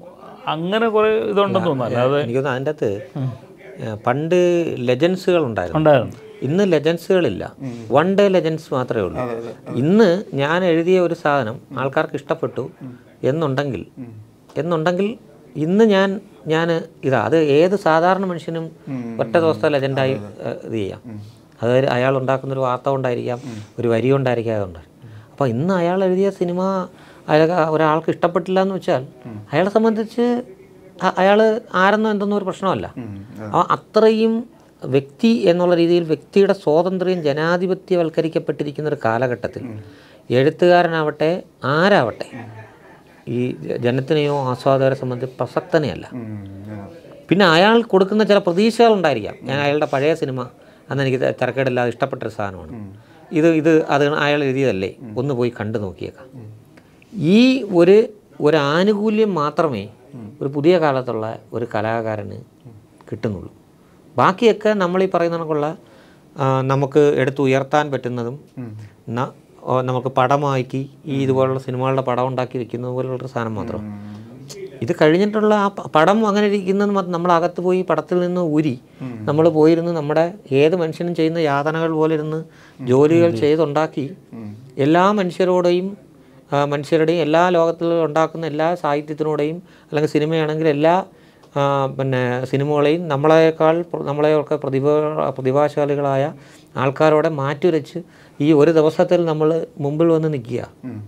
അങ്ങനെ കുറേ ഇതുണ്ടെന്ന് തോന്നുന്നു അല്ലാതെ എനിക്കൊന്ന് അതിൻ്റെ അകത്ത് ഏഹ്, പണ്ട് ലെജൻസുകൾ ഉണ്ടായിരുന്നു ഉണ്ടായിരുന്നു ഇന്ന് ലെജൻസുകളില്ല വൺ ഡേ ലെജൻസ് മാത്രമേ ഉള്ളൂ ഇന്ന് ഞാൻ എഴുതിയ ഒരു സാധനം ആൾക്കാർക്ക് ഇഷ്ടപ്പെട്ടു എന്നുണ്ടെങ്കിൽ എന്നുണ്ടെങ്കിൽ ഇന്ന് ഞാൻ ഞാൻ ഇതാ അത് ഏത് സാധാരണ മനുഷ്യനും ഒറ്റ ദിവസത്തെ ലെജൻഡായി ഏഹ്, ഇത് ചെയ്യാം അത് അയാൾ ഉണ്ടാക്കുന്ന ഒരു വാർത്ത കൊണ്ടായിരിക്കാം ഒരു വരി കൊണ്ടായിരിക്കാം അതുകൊണ്ട് അപ്പോൾ ഇന്ന് അയാൾ എഴുതിയ സിനിമ അയാൾ ഒരാൾക്ക് ഇഷ്ടപ്പെട്ടില്ല എന്ന് വെച്ചാൽ അയാളെ സംബന്ധിച്ച് അയാൾ ആരെന്നോ എന്തെന്നോ ഒരു പ്രശ്നമല്ല അപ്പോൾ അത്രയും വ്യക്തി എന്നുള്ള രീതിയിൽ വ്യക്തിയുടെ സ്വാതന്ത്ര്യം ജനാധിപത്യവൽക്കരിക്കപ്പെട്ടിരിക്കുന്ന ഒരു കാലഘട്ടത്തിൽ എഴുത്തുകാരനാവട്ടെ ആരാവട്ടെ ഈ ജനത്തിനെയോ ആസ്വാദകരെ സംബന്ധിച്ച് പ്രസക്തനെയല്ല പിന്നെ അയാൾ കൊടുക്കുന്ന ചില പ്രതീക്ഷകളുണ്ടായിരിക്കാം ഞാൻ അയാളുടെ പഴയ സിനിമ അന്ന് എനിക്ക് ത- തിരക്കേടില്ലാതെ ഇഷ്ടപ്പെട്ടൊരു സാധനമാണ് ഇത് ഇത് അത് അയാൾ എഴുതിയതല്ലേ ഒന്ന് പോയി കണ്ടു നോക്കിയേക്കാം ഈ ഒരു ഒരു ആനുകൂല്യം മാത്രമേ ഒരു പുതിയ കാലത്തുള്ള ഒരു കലാകാരന് കിട്ടുന്നുള്ളൂ ബാക്കിയൊക്കെ നമ്മൾ ഈ പറയുന്ന കണക്കുള്ള ആ, നമുക്ക് എടുത്തുയർത്താൻ പറ്റുന്നതും ന- ഓ, നമുക്ക് പടമാക്കി ഈ ഇതുപോലുള്ള സിനിമകളുടെ പടം ഉണ്ടാക്കി വെക്കുന്നത് പോലുള്ളൊരു സാധനം മാത്രം ഇത് കഴിഞ്ഞിട്ടുള്ള ആ പ- പടം അങ്ങനെ ഇരിക്കുന്നത് മാത്രം നമ്മൾ അകത്ത് പോയി പടത്തിൽ നിന്ന് ഊരി നമ്മൾ പോയിരുന്ന് നമ്മുടെ ഏത് മനുഷ്യനും ചെയ്യുന്ന യാതനകൾ പോലെ ഇരുന്ന് ജോലികൾ ചെയ്തുണ്ടാക്കി എല്ലാ മനുഷ്യരോടെയും ആ, മനുഷ്യരുടെയും എല്ലാ ലോകത്തിൽ ഉണ്ടാക്കുന്ന എല്ലാ സാഹിത്യത്തിനോടെയും അല്ലെങ്കിൽ സിനിമയാണെങ്കിൽ എല്ലാ ആ, പിന്നെ സിനിമകളെയും നമ്മളെക്കാൾ പ്ര- നമ്മളെയൊക്കെ പ്രതിഭ പ്രതിഭാശാലികളായ ആൾക്കാരോടെ മാറ്റുരച്ച് ഈ ഒരു ദിവസത്തിൽ നമ്മൾ മുമ്പിൽ വന്ന് നിൽക്കുക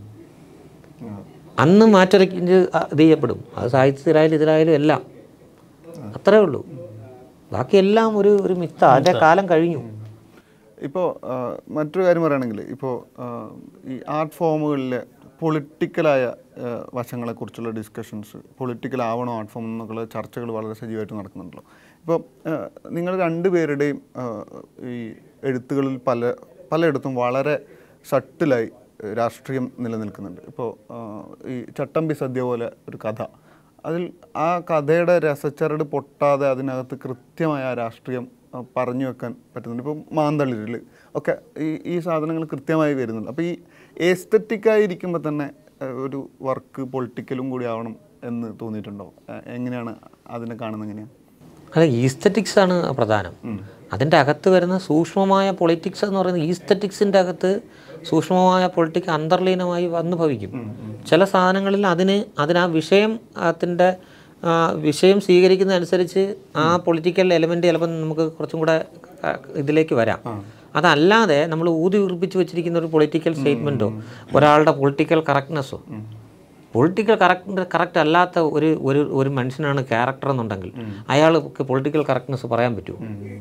അന്ന് മാറ്റുരയ്ക്ക് ഇത് ചെയ്യപ്പെടും അത് സാഹിത്യത്തിലായാലും ഇതിലായാലും എല്ലാം അത്രേ ഉള്ളൂ ബാക്കിയെല്ലാം ഒരു ഒരു മിത്ത അതിൻ്റെ കാലം കഴിഞ്ഞു ഇപ്പോൾ മറ്റൊരു കാര്യം പറയുകയാണെങ്കിൽ ഇപ്പോൾ ഈ ആർട്ട് ഫോമുകളിലെ പൊളിറ്റിക്കലായ വശങ്ങളെക്കുറിച്ചുള്ള ഡിസ്കഷൻസ് പൊളിറ്റിക്കൽ ആവണോ ആർട്ട് ഫോം എന്നൊക്കെയുള്ള ചർച്ചകൾ വളരെ സജീവമായിട്ട് നടക്കുന്നുണ്ടല്ലോ ഇപ്പോൾ നിങ്ങൾ രണ്ടുപേരുടെയും ആ, ഈ എഴുത്തുകളിൽ പല പലയിടത്തും വളരെ സട്ടിലായി രാഷ്ട്രീയം നിലനിൽക്കുന്നുണ്ട് ഇപ്പോൾ ഈ ചട്ടമ്പി സദ്യ പോലെ ഒരു കഥ അതിൽ ആ കഥയുടെ രസച്ചരട് പൊട്ടാതെ അതിനകത്ത് കൃത്യമായ ആ രാഷ്ട്രീയം ആ, പറഞ്ഞു വെക്കാൻ പറ്റുന്നുണ്ട് ഇപ്പോൾ മാന്തളിരിൽ ഒക്കെ ഈ ഈ സാധനങ്ങൾ കൃത്യമായി വരുന്നുണ്ട് അപ്പോൾ ഈ ഏസ്തറ്റിക്കായി ഇരിക്കുമ്പോൾ തന്നെ ആ, ഒരു വർക്ക് പൊളിറ്റിക്കലും കൂടി ആവണം എന്ന് തോന്നിയിട്ടുണ്ടോ ആ, എങ്ങനെയാണ് അതിനെ കാണുന്നത് എങ്ങനെയാണ് അല്ല ഈസ്തറ്റിക്സ് ആണ് പ്രധാനം അതിൻ്റെ അകത്ത് വരുന്ന സൂക്ഷ്മമായ പൊളിറ്റിക്സ് എന്ന് പറയുന്നത് ഈസ്തറ്റിക്സിൻ്റെ അകത്ത് സൂക്ഷ്മമായ പൊളിറ്റിക്സ് അന്തർലീനമായി വന്നു ഭവിക്കും ചില സാധനങ്ങളിൽ അതിന് അതിന് ആ വിഷയം അതിൻ്റെ ആ, വിഷയം സ്വീകരിക്കുന്നതനുസരിച്ച് ആ പൊളിറ്റിക്കൽ എലമെൻ്റ് ചിലപ്പോൾ നമുക്ക് കുറച്ചും കൂടെ ആ, ഇതിലേക്ക് വരാം അതല്ലാതെ നമ്മൾ ഊതി ഉറപ്പിച്ച് വെച്ചിരിക്കുന്ന ഒരു പൊളിറ്റിക്കൽ സ്റ്റേറ്റ്മെൻറ്റോ ഒരാളുടെ പൊളിറ്റിക്കൽ കറക്റ്റ്നെസ്സോ പൊളിറ്റിക്കൽ കറക്റ്റ് കറക്റ്റ് അല്ലാത്ത ഒരു ഒരു ഒരു മനുഷ്യനാണ് ക്യാരക്ടർ എന്നുണ്ടെങ്കിൽ അയാൾക്ക് പൊളിറ്റിക്കൽ കറക്റ്റ്നെസ് പറയാൻ പറ്റുമോ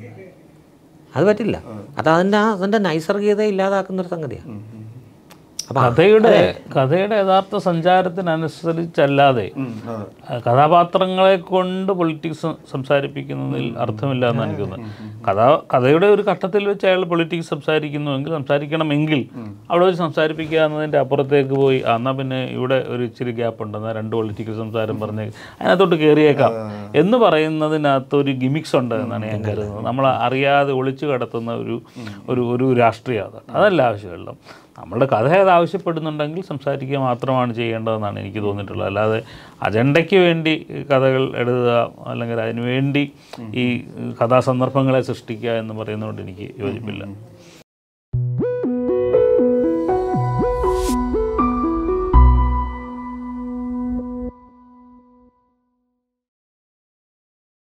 അത് പറ്റില്ല അത് അതിൻ്റെ ആ അതിൻ്റെ നൈസർഗികത ഇല്ലാതാക്കുന്ന ഒരു സംഗതിയാണ് അപ്പം കഥയുടെ കഥയുടെ യഥാർത്ഥ സഞ്ചാരത്തിനനുസരിച്ചല്ലാതെ ആ, കഥാപാത്രങ്ങളെ കൊണ്ട് പൊളിറ്റിക്സ് സംസാരിപ്പിക്കുന്നതിൽ അർത്ഥമില്ല എന്നാണ് എനിക്ക് തോന്നുന്നത് കഥ കഥയുടെ ഒരു ഘട്ടത്തിൽ വെച്ച് അയാൾ പൊളിറ്റിക്സ് സംസാരിക്കുന്നുവെങ്കിൽ സംസാരിക്കണമെങ്കിൽ അവിടെ വെച്ച് സംസാരിപ്പിക്കുക എന്നതിൻ്റെ അപ്പുറത്തേക്ക് പോയി ആ, എന്നാ പിന്നെ ഇവിടെ ഒരു ഇച്ചിരി ഗ്യാപ്പ് ഉണ്ട് എന്നാൽ രണ്ട് പൊളിറ്റിക്കൽ സംസാരം പറഞ്ഞ് അതിനകത്തോട്ട് കയറിയേക്കാം എന്ന് പറയുന്നതിനകത്ത് ഒരു ഗിമിക്സ് ഉണ്ട് എന്നാണ് ഞാൻ കരുതുന്നത് നമ്മൾ അറിയാതെ ഒളിച്ചു കടത്തുന്ന ഒരു ഒരു ഒരു രാഷ്ട്രീയം അതാണ് അതല്ല ആവശ്യമുള്ള നമ്മുടെ കഥ അത് ആവശ്യപ്പെടുന്നുണ്ടെങ്കിൽ സംസാരിക്കുക മാത്രമാണ് ചെയ്യേണ്ടതെന്നാണ് എനിക്ക് തോന്നിയിട്ടുള്ളത് അല്ലാതെ അജണ്ടയ്ക്ക് വേണ്ടി കഥകൾ എഴുതുക അല്ലെങ്കിൽ അതിനു വേണ്ടി ഈ കഥാസന്ദർഭങ്ങളെ സൃഷ്ടിക്കുക എന്ന് പറയുന്നതുകൊണ്ട് എനിക്ക് യോജിപ്പില്ല